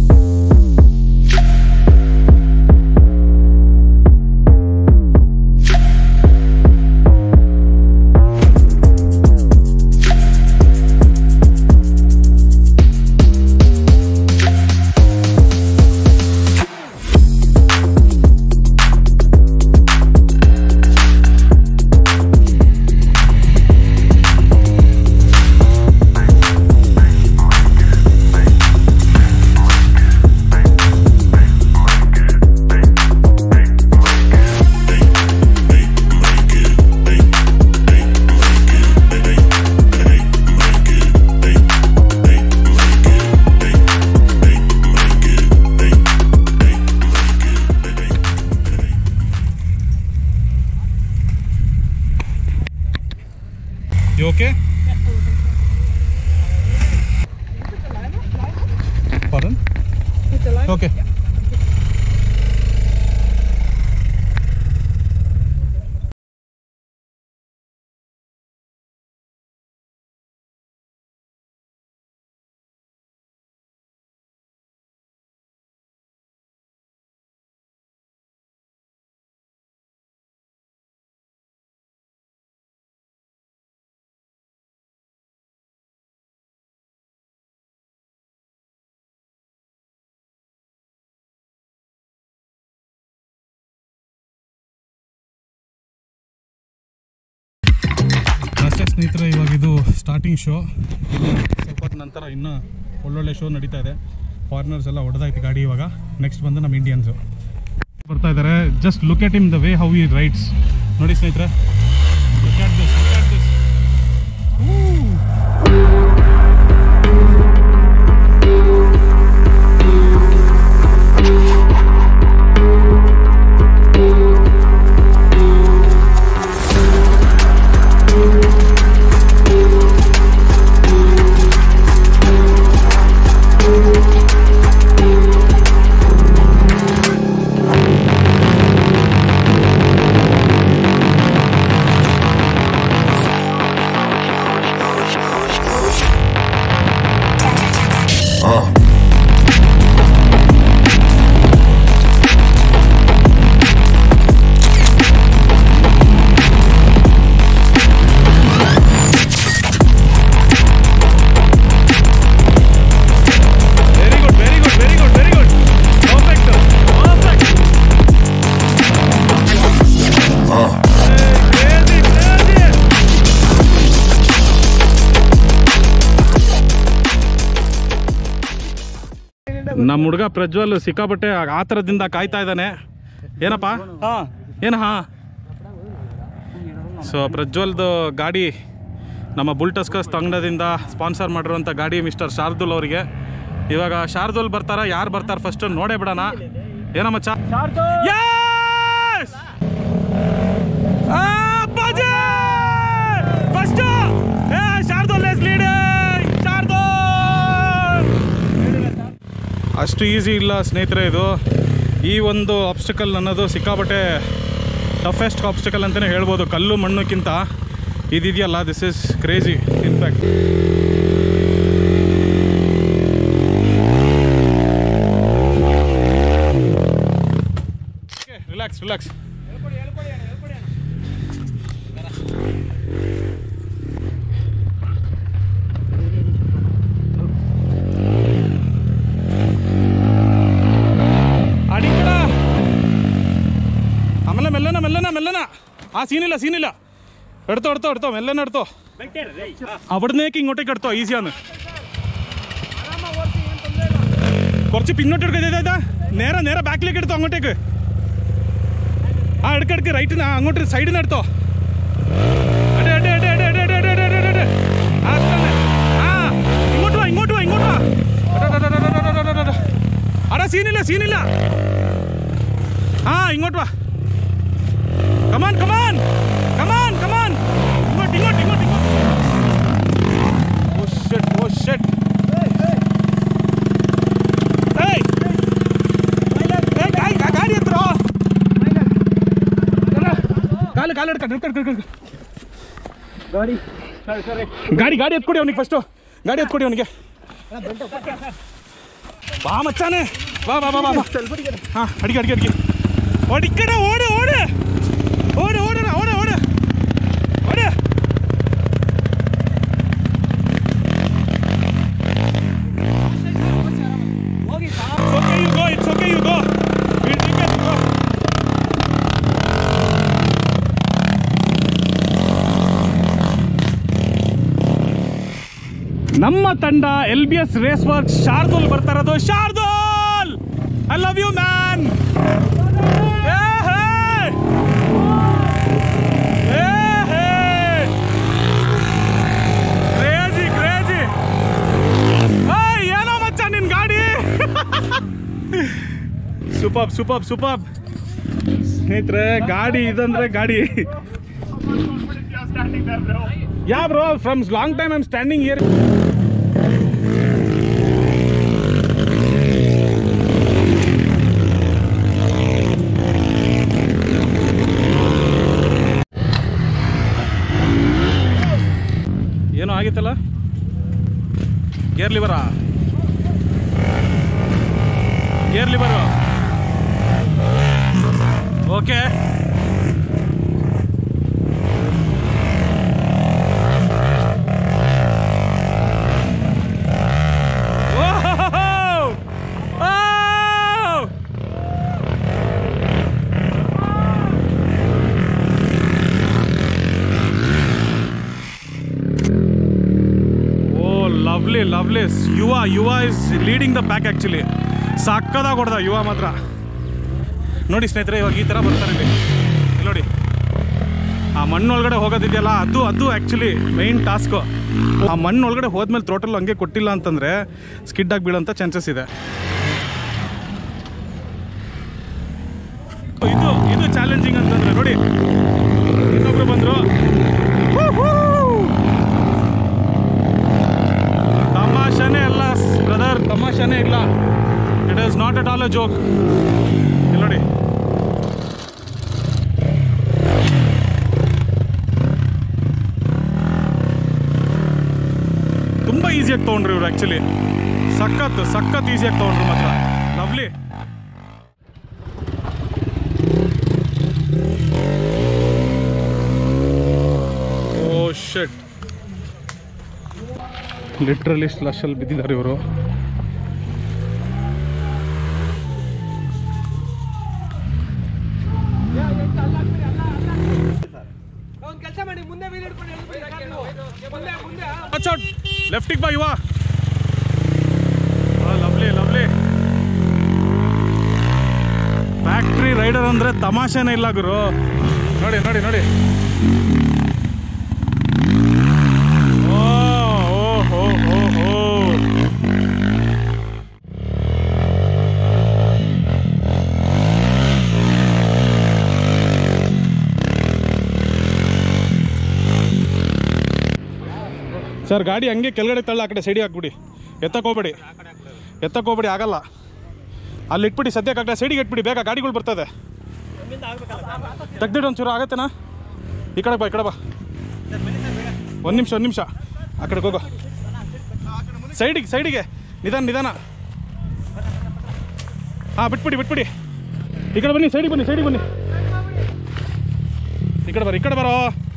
You okay? Pardon? Okay. ಅಷ್ಟೇ ಸ್ನೇಹಿತರೆ ಇವಾಗ ಇದು starting show ಸ್ವಲ್ಪ ಹೊತ್ತು ನಂತರ ಇನ್ನೂ ಒಳ್ಳೊಳ್ಳೆ show ನಡೀತಾ ಇದೆ ಫಾರಿನರ್ಸ್ ಎಲ್ಲ ಹೊಡೆದಾಯ್ತು ಗಾಡಿ ಇವಾಗ ನೆಕ್ಸ್ಟ್ ಬಂದು ನಮ್ಮ ಇಂಡಿಯನ್ಸು ಬರ್ತಾ ಇದ್ದಾರೆ just look at him the way how ಈ ರೈಡ್ಸ್ ನೋಡಿ ಸ್ನೇಹಿತರೆ look at this, look at this. Very good very good very good very good perfect perfect crazy crazy ನಮ್ಮ ಹುಡುಗ ಪ್ರಜ್ವಲ್ ಸಿಕ್ಕಾಪಟ್ಟೆ ಆ ಥರದಿಂದ ಕಾಯ್ತಾ ಇದ್ದಾನೆ ಏನಪ್ಪ ಏನ ಹಾ ಸೊ ಪ್ರಜ್ವಲ್ದು ಗಾಡಿ ನಮ್ಮ ಬುಲ್ಟಸ್ಕಸ್ ತಂಡದಿಂದ ಸ್ಪಾನ್ಸರ್ ಮಾಡಿರುವಂಥ ಗಾಡಿ ಮಿಸ್ಟರ್ ಶಾರ್ದುಲ್ ಅವರಿಗೆ ಇವಾಗ ಶಾರ್ದುಲ್ ಬರ್ತಾರ ಯಾರು ಬರ್ತಾರೆ ಫಸ್ಟ್ ನೋಡೇ ಬಿಡೋಣ ಏನಮ್ಮ ಚಾ Yes! ಆ, ಅಪ್ಪಾಜಿ! First! ಏ, ಶಾರ್ದುಲ್ is leading! ಶಾರ್ದುಲ್! ಅಷ್ಟು ಈಸಿ ಇಲ್ಲ ಸ್ನೇಹಿತರೆ ಇದು ಈ ಒಂದು ಆಬ್ಸ್ಟಿಕಲ್ ಅನ್ನೋದು ಸಿಕ್ಕಾಪಟ್ಟೆ ಟಫೆಸ್ಟ್ ಆಬ್ಸ್ಟಿಕಲ್ ಅಂತಲೇ ಹೇಳ್ಬೋದು ಕಲ್ಲು ಮಣ್ಣಕ್ಕಿಂತ ಇದಿದೆಯಲ್ಲ this is crazy in fact relax relax ಅಡಿ ಕಡ ಆಮೇಲೆ ಮೆಲ್ಲನ ಮೆಲ್ಲನ ಮೆಲ್ಲನ ആ സീനില്ല സീനില്ല എടുത്തോ എടുത്തോ എടുത്തോ മെല്ലനെ എടുത്തോ അവിടുന്നേക്ക് ഇങ്ങോട്ടേക്ക് എടുത്തോ ഈസിയാണ് കുറച്ച് പിന്നോട്ട് എടുക്ക ഇതാ, ഇതാ നേരെ നേരെ ബാക്കിലേക്ക് എടുത്തോ അങ്ങോട്ടേക്ക് ആ എടുക്ക എടുക്ക് റൈറ്റിന് അങ്ങോട്ട് സൈഡിൽ നിന്ന് എടുത്തോ അടെ, അടെ, അടെ, അടെ, അടെ, അടെ, അടെ, അടെ, അടെ, അടെ. ആ, അത് തന്നെ. ആ, ഇങ്ങോട്ട് വാ ഇങ്ങോട്ട് വാ ഇങ്ങോട്ട് വാ അടെ, അടെ, അടെ, അടെ, അടെ, അടെ, അടെ, അടെ. അടാ സീനില്ല സീനില്ല ആ ഇങ്ങോട്ട് വാ കമാൻ കമാൻ കമാൻ കമാൻ ഇങ്ങോട്ട് ഇങ്ങോട്ട് ഇങ്ങോട്ട് ഇങ്ങോട്ട് ഓ ഷെറ്റ് ഓ ഷെറ്റ് ഏയ് ഏയ് ഗാ- ഗാ- ಗಾಡಿ ಹತ್ರ ಕಾಲು ಕಾಲು ಹಿಡ್ಕೊಂಡು ಹಿಡ್ಕೊಂಡು ಹಿಡ್ಕೊಂಡು ಗಾಡಿ ಗಾಡಿ ಗಾಡಿ ಎತ್ಕೊಡಿ ಅವನಿಗೆ ಫಸ್ಟು ಗಾಡಿ ಎತ್ಕೊಡಿ ಅವನಿಗೆ ಬಾ ಮಚ್ಚಾನೆ ಬಾ ಬಾ ಬಾ ಬಾ ಬಾ ಹಾಂ ಅಡಿಗೆ ಅಡಿಗೆ ಅಡಿಗೆ ಓಡಿ ಈ ಕಡೆ ಓಡು ಓಡು ಓಡು ಓಡು ಓಡು ಓಡು ಓಡು It's okay, you go. It's okay, you go. We'll take it. Go. ನಮ್ಮ ತಂಡ L B S race work Shardul ಬರ್ತಾ ಇರೋದು Shardul I love you man crazy crazy ಏನೋ ಮಚ್ಚ ನಿನ್ ಗಾಡಿ ಸೂಪರ್ ಸೂಪರ್ ಸೂಪರ್ ಸ್ನೇಹಿತರೆ ಗಾಡಿ ಇದಂದ್ರೆ ಗಾಡಿ yeah bro from long time I'm standing here ಏನೋ ಆಗಿತ್ತಲ್ಲ ಗೇರ್ ಲಿವರಾ gear lever okay oh lovely lovely Yuva Yuva is leading the pack actually ಸಕ್ಕದಾಗಿ ಹೊಡೆದ ಯುವ ಮಾತ್ರ ನೋಡಿ ಸ್ನೇಹಿತರೆ ಇವಾಗ ಈ ಥರ ಬರ್ತಾರೆ ಇಲ್ಲಿ ಇಲ್ಲಿ ನೋಡಿ ಆ ಮಣ್ಣು ಒಳಗಡೆ ಹೋಗೋದಿದೆಯಲ್ಲ ಅದು ಅದು ಆ್ಯಕ್ಚುಲಿ ಮೈನ್ ಟಾಸ್ಕು ಆ ಮಣ್ಣು ಒಳಗಡೆ ಹೋದ್ಮೇಲೆ ಥ್ರೋಟಲ್ ಹಂಗೆ ಕೊಟ್ಟಿಲ್ಲ ಅಂತಂದರೆ ಸ್ಕಿಡ್ ಆಗಿ ಬೀಳೋಂಥ ಚಾನ್ಸಸ್ ಇದೆ ಇದು ಇದು ಚಾಲೆಂಜಿಂಗ್ ಅಂತಂದ್ರೆ ನೋಡಿ ಇನ್ನೊಬ್ರು ಬಂದರು ತಮಾಷೆನೇ ಅಲ್ಲ ಬ್ರದರ್ ತಮಾಷೆನೇ ಇಲ್ಲ it is not at all a joke ಇಲ್ಲಿ ನೋಡಿ ತುಂಬ ಈಸಿಯಾಗಿ ತೊಗೊಂಡ್ರು ಇವ್ರು ಆ್ಯಕ್ಚುಲಿ ಸಖತ್ ಸಖತ್ ಈಸಿಯಾಗಿ ತೊಗೊಂಡ್ರು ಮಾತ್ರ ಲವ್ಲಿ ಓ ಶೆಟ್ ಲಿಟ್ರಲಿ ಸ್ಲಶಲ್ಲಿ ಬಿದ್ದಿದ್ದಾರೆ ಇವರು ಲೆಫ್ಟಿಗೆ ಬಾ ಇವ ಲವ್ಲಿ ಲವ್ಲಿ ಫ್ಯಾಕ್ಟ್ರಿ ರೈಡರ್ ಅಂದ್ರೆ ತಮಾಷೆನೇ ಇಲ್ಲ ಗುರು ನೋಡಿ ನೋಡಿ ನೋಡಿ ಓ ಓ ಹೋ ಹೋ ಹೋ ಸರ್ ಗಾಡಿ ಹಂಗೆ ಕೆಳಗಡೆ ತಳ್ಳ ಆ ಕಡೆ ಸೈಡಿಗೆ ಹಾಕ್ಬಿಡಿ ಎತ್ತಕ್ಕೆ ಹೋಗ್ಬೇಡಿ ಎತ್ತಕ್ಕೆ ಹೋಗ್ಬೇಡಿ ಆಗಲ್ಲ ಅಲ್ಲಿ ಇಟ್ಬಿಡಿ ಸದ್ಯಕ್ಕೆ ಆ ಕಡೆ ಸೈಡಿಗೆ ಇಟ್ಬಿಡಿ ಬೇಗ ಗಾಡಿಗಳು ಬರ್ತದೆ ತೆಗ್ದಿಟ್ಟು ಒಂಚೂರು ಆಗತ್ತೇನಾ ಈ ಕಡೆ ಬಾ ಈ ಕಡೆ ಬಾ ಒಂದು ನಿಮಿಷ ಒಂದು ನಿಮಿಷ ಆ ಕಡೆಗೆ ಹೋಗೋ ಸೈಡಿಗೆ ಸೈಡಿಗೆ ನಿಧಾನ ನಿಧಾನ ಹಾಂ ಬಿಟ್ಬಿಡಿ ಬಿಟ್ಬಿಡಿ ಈ ಕಡೆ ಬನ್ನಿ ಸೈಡಿಗೆ ಬನ್ನಿ ಸೈಡಿಗೆ ಬನ್ನಿ ಈ ಕಡೆ ಬರೋ ಈ ಕಡೆ ಬರೋ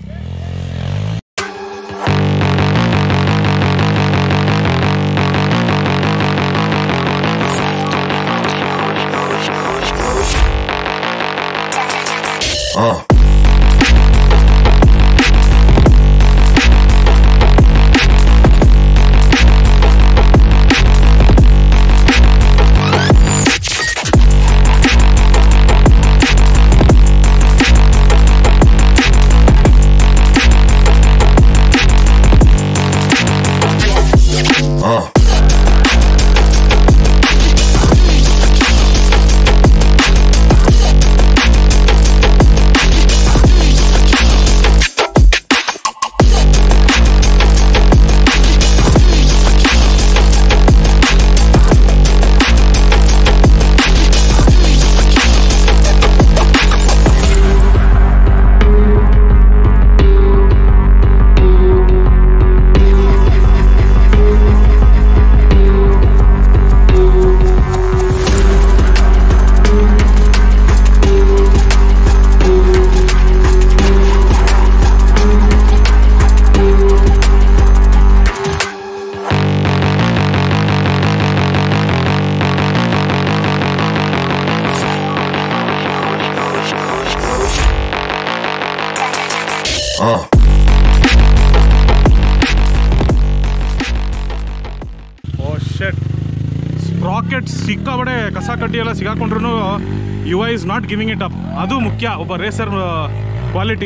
ಓ ಶೆಟ್ ಸ್ಪ್ರಾಕೆಟ್ ಸಿಕ್ಕಾಬಡೆ ಕಸ ಕಡ್ಡಿ ಎಲ್ಲ ಸಿಗಾಕೊಂಡ್ರು you I is not giving it up ಅದು ಮುಖ್ಯ ಒಬ್ಬ ರೇಸರ್ ಕ್ವಾಲಿಟಿ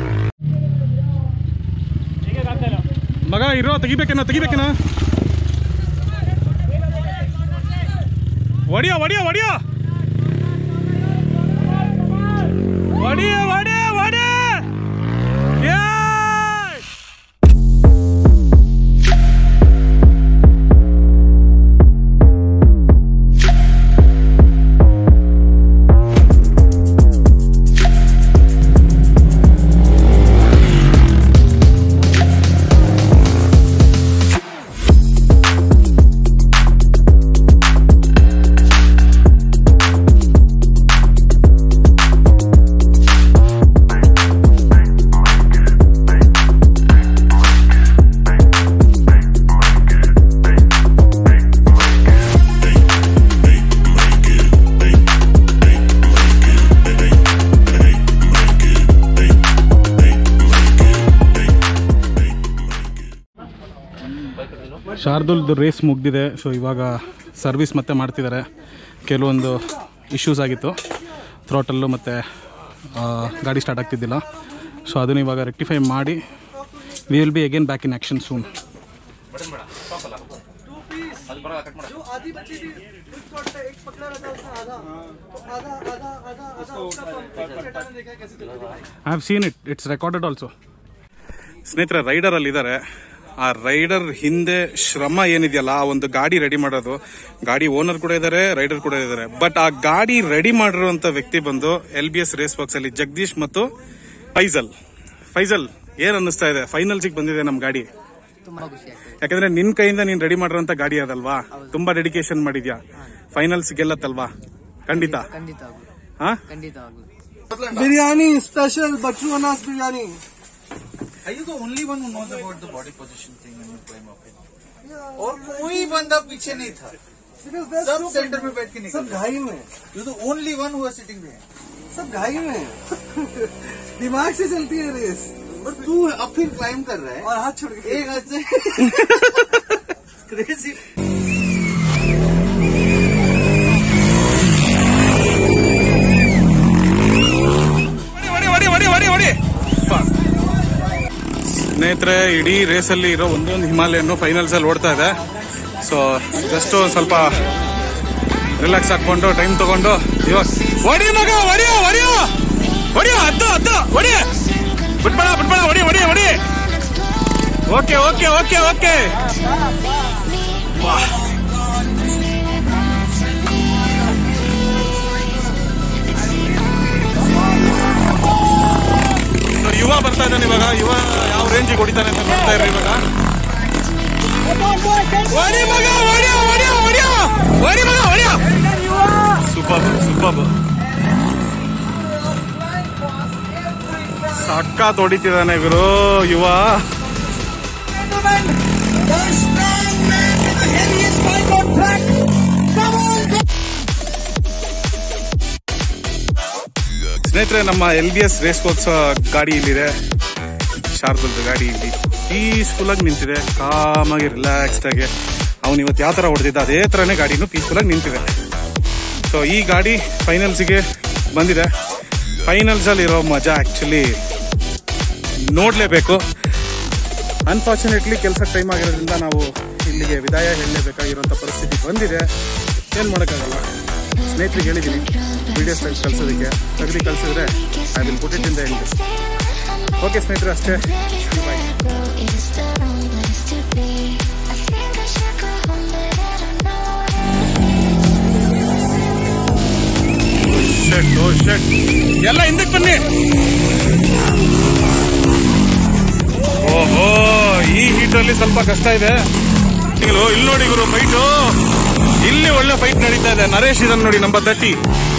ಮಗ ಇರೋ ತೆಗಿಬೇಕೇನೋ ತೆಗಿಬೇಕೇನೋ ಒಡಿಯೋ ಒಡಿಯೋ ಒಡಿಯೋ ಒಡಿಯೋ ಒಡಿಯೋ ಒಡಿಯೋ ಯೇ ಶಾರ್ದುಲ್ದು ರೇಸ್ ಮುಗ್ದಿದೆ ಸೊ ಇವಾಗ ಸರ್ವಿಸ್ ಮತ್ತೆ ಮಾಡ್ತಿದ್ದಾರೆ ಕೆಲವೊಂದು ಇಶ್ಯೂಸ್ ಆಗಿತ್ತು ಥ್ರೋಟಲ್ಲು ಮತ್ತು ಗಾಡಿ ಸ್ಟಾರ್ಟ್ ಆಗ್ತಿದ್ದಿಲ್ಲ ಸೊ ಅದನ್ನು ಇವಾಗ ರೆಕ್ಟಿಫೈ ಮಾಡಿ we will be again back in action soon आधी बची थी उसको एक पकड़ा रहता उसने आधा तो आधा आधा आधा आधा उसका पंप ने देखा कैसे चलती है I have seen it it's recorded also ಸ್ನೇಹಿತರೆ ರೈಡರ್ ಅಲ್ಲಿ ಇದ್ದಾರೆ ಆ ರೈಡರ್ ಹಿಂದೆ ಶ್ರಮ ಏನಿದೆಯಲ್ಲ ಆ ಒಂದು ಗಾಡಿ ರೆಡಿ ಮಾಡೋದು ಗಾಡಿ ಓನರ್ ಕೂಡ ಇದ್ದಾರೆ ರೈಡರ್ ಕೂಡ ಇದ್ದಾರೆ ಬಟ್ ಆ ಗಾಡಿ ರೆಡಿ ಮಾಡಿರುವಂತ ವ್ಯಕ್ತಿ ಬಂದು L B S race box ಅಲ್ಲಿ ಜಗದೀಶ್ ಮತ್ತು ಫೈಜಲ್ ಫೈಜಲ್ ಏನ್ ಅನ್ನಿಸ್ತಾ ಇದೆ ಫೈನಲ್ಸಿಗೆ ಬಂದಿದೆ ನಮ್ ಗಾಡಿ ತುಂಬಾ ಖುಷಿ ಆಗ್ತದೆ ಯಾಕಂದ್ರೆ ನಿನ್ ಕೈಯಿಂದ ನೀನ್ ರೆಡಿ ಮಾಡಿರೋಂತ ಗಾಡಿ ಅದಲ್ವಾ ತುಂಬಾ ಡೆಡಿಕೇಶನ್ ಮಾಡಿದ್ಯಾ ಫೈನಲ್ಸ್ ಗೆಲ್ಲತ್ತಲ್ವಾ ಖಂಡಿತ ಖಂಡಿತ ಆಗುದು ಹಾ ಖಂಡಿತ ಆಗುದು बिरयानी स्पेशल बटरू अनास biryani Are you the only one who knows about the body position thing when you climb up it? और कोई बंदा पीछे नहीं था सब सेंटर में बैठ के निकल सब घाई में you the only one who sitting there सब घाई में दिमाग से चलती है रेस और तू अब फिर क्लाइम कर रहा है और हाथ छोड़ के एक हाथ से क्रेजी ಸ್ನೇಹಿತರೆ ಇಡೀ ರೇಸಲ್ಲಿ ಇರೋ ಒಂದೊಂದು ಹಿಮಾಲಯನ್ನು ಫೈನಲ್ಸ್ ಅಲ್ಲಿ ಓಡ್ತಾ ಇದೆ ಸೊ ಜಸ್ಟ್ ಸ್ವಲ್ಪ ರಿಲ್ಯಾಕ್ಸ್ ಹಾಕೊಂಡು ಟೈಮ್ ತಗೊಂಡು ಇವಾಗ ಹೊಡಿ ಮಗ ಹೊಡಿಯೋ ಹೊಡಿಯೋ ಹೊಡಿಯೋ ಹತ್ತು ಹತ್ತು ಹೊಡಿ ಬಿಟ್ಬೇಡ ಬಿಟ್ಬೇಡ ಹೊಡಿ ಹೊಡಿ ಹೊಡಿ ಓಕೆ ಓಕೆ ಓಕೆ ಓಕೆ ಯುವ ಬರ್ತಾ ಇದ್ದಾನೆ ಇವಾಗ ಯುವ ಯಾವ ರೇಂಜಿಗೆ ಹೊಡಿತಾನೆ ಅಂತ ನೋಡ್ತಾ ಇರ್ರಿ ಇವಾಗ ಹೊಡಿ ಮಗ ಹೊಡಿಯೋ ಹೊಡಿಯೋ ಹೊಡಿಯೋ ಹೊಡಿ ಮಗ ಹೊಡಿಯೋ ಸೂಪರ್ ಸೂಪರ್ ಸಕ್ಕ ತೊಡಿತಿದ್ದಾನೆ ಗುರು ಯುವ ಸ್ನೇಹಿತರೆ ನಮ್ಮ L B S race course ಗಾಡಿ ಇಲ್ಲಿದೆ ಶಾರದಲ್ದು ಗಾಡಿ ಇಲ್ಲಿ ಪೀಸ್ಫುಲ್ ಆಗಿ ನಿಂತಿದೆ ಕಾಮಾಗಿ ರಿಲ್ಯಾಕ್ಸ್ಡ್ ಆಗಿ ಅವನು ಇವತ್ತು ಯಾವ ತರ ಹೊಡೆದಿದ್ದ ಅದೇ ತರನೇ ಗಾಡಿನೂ ಪೀಸ್ಫುಲ್ ಆಗಿ ನಿಂತಿದೆ ಸೊ ಈ ಗಾಡಿ ಫೈನಲ್ಸ್ಗೆ ಬಂದಿದೆ ಫೈನಲ್ಸ್ ಅಲ್ಲಿ ಇರೋ ಮಜಾ ಆಕ್ಚುಲಿ ನೋಡ್ಲೇಬೇಕು ಅನ್ಫಾರ್ಚುನೇಟ್ಲಿ ಕೆಲಸಕ್ಕೆ ಟೈಮ್ ಆಗಿರೋದ್ರಿಂದ ನಾವು ಇಲ್ಲಿಗೆ ವಿದಾಯ ಹೇಳಲೇಬೇಕಾಗಿರುವಂಥ ಪರಿಸ್ಥಿತಿ ಬಂದಿದೆ ಏನು ಮಾಡೋಕ್ಕಾಗಲ್ಲ ಸ್ನೇಹಿತರಿಗೆ ಹೇಳಿದ್ದೀನಿ ವಿಡಿಯೋಸ್ ತೆಗೆದು ಕಳ್ಸೋದಕ್ಕೆ ತೆಗೆದು ಕಳ್ಸಿದ್ರೆ I will put it in the end okay ಸ್ನೇಹಿತರೆ ಅಷ್ಟೇ ಬಾಯ್ ಶೆಟ್ ಓ ಶೆಟ್ ಎಲ್ಲ ಹಿಂದಕ್ಕೆ ಬನ್ನಿ ಓಹೋ ಈ ಹೀಟಲ್ಲಿ ಸ್ವಲ್ಪ ಕಷ್ಟ ಇದೆ ಈಗಲೂ ಇಲ್ಲಿ ನೋಡಿ ಗುರು ಫೈಟು ಇಲ್ಲಿ ಒಳ್ಳೆ ಫೈಟ್ ನಡೀತಾ ಇದೆ ನರೇಶ್ ಇದನ್ನ ನೋಡಿ ನಂಬರ್ ತರ್ಟಿ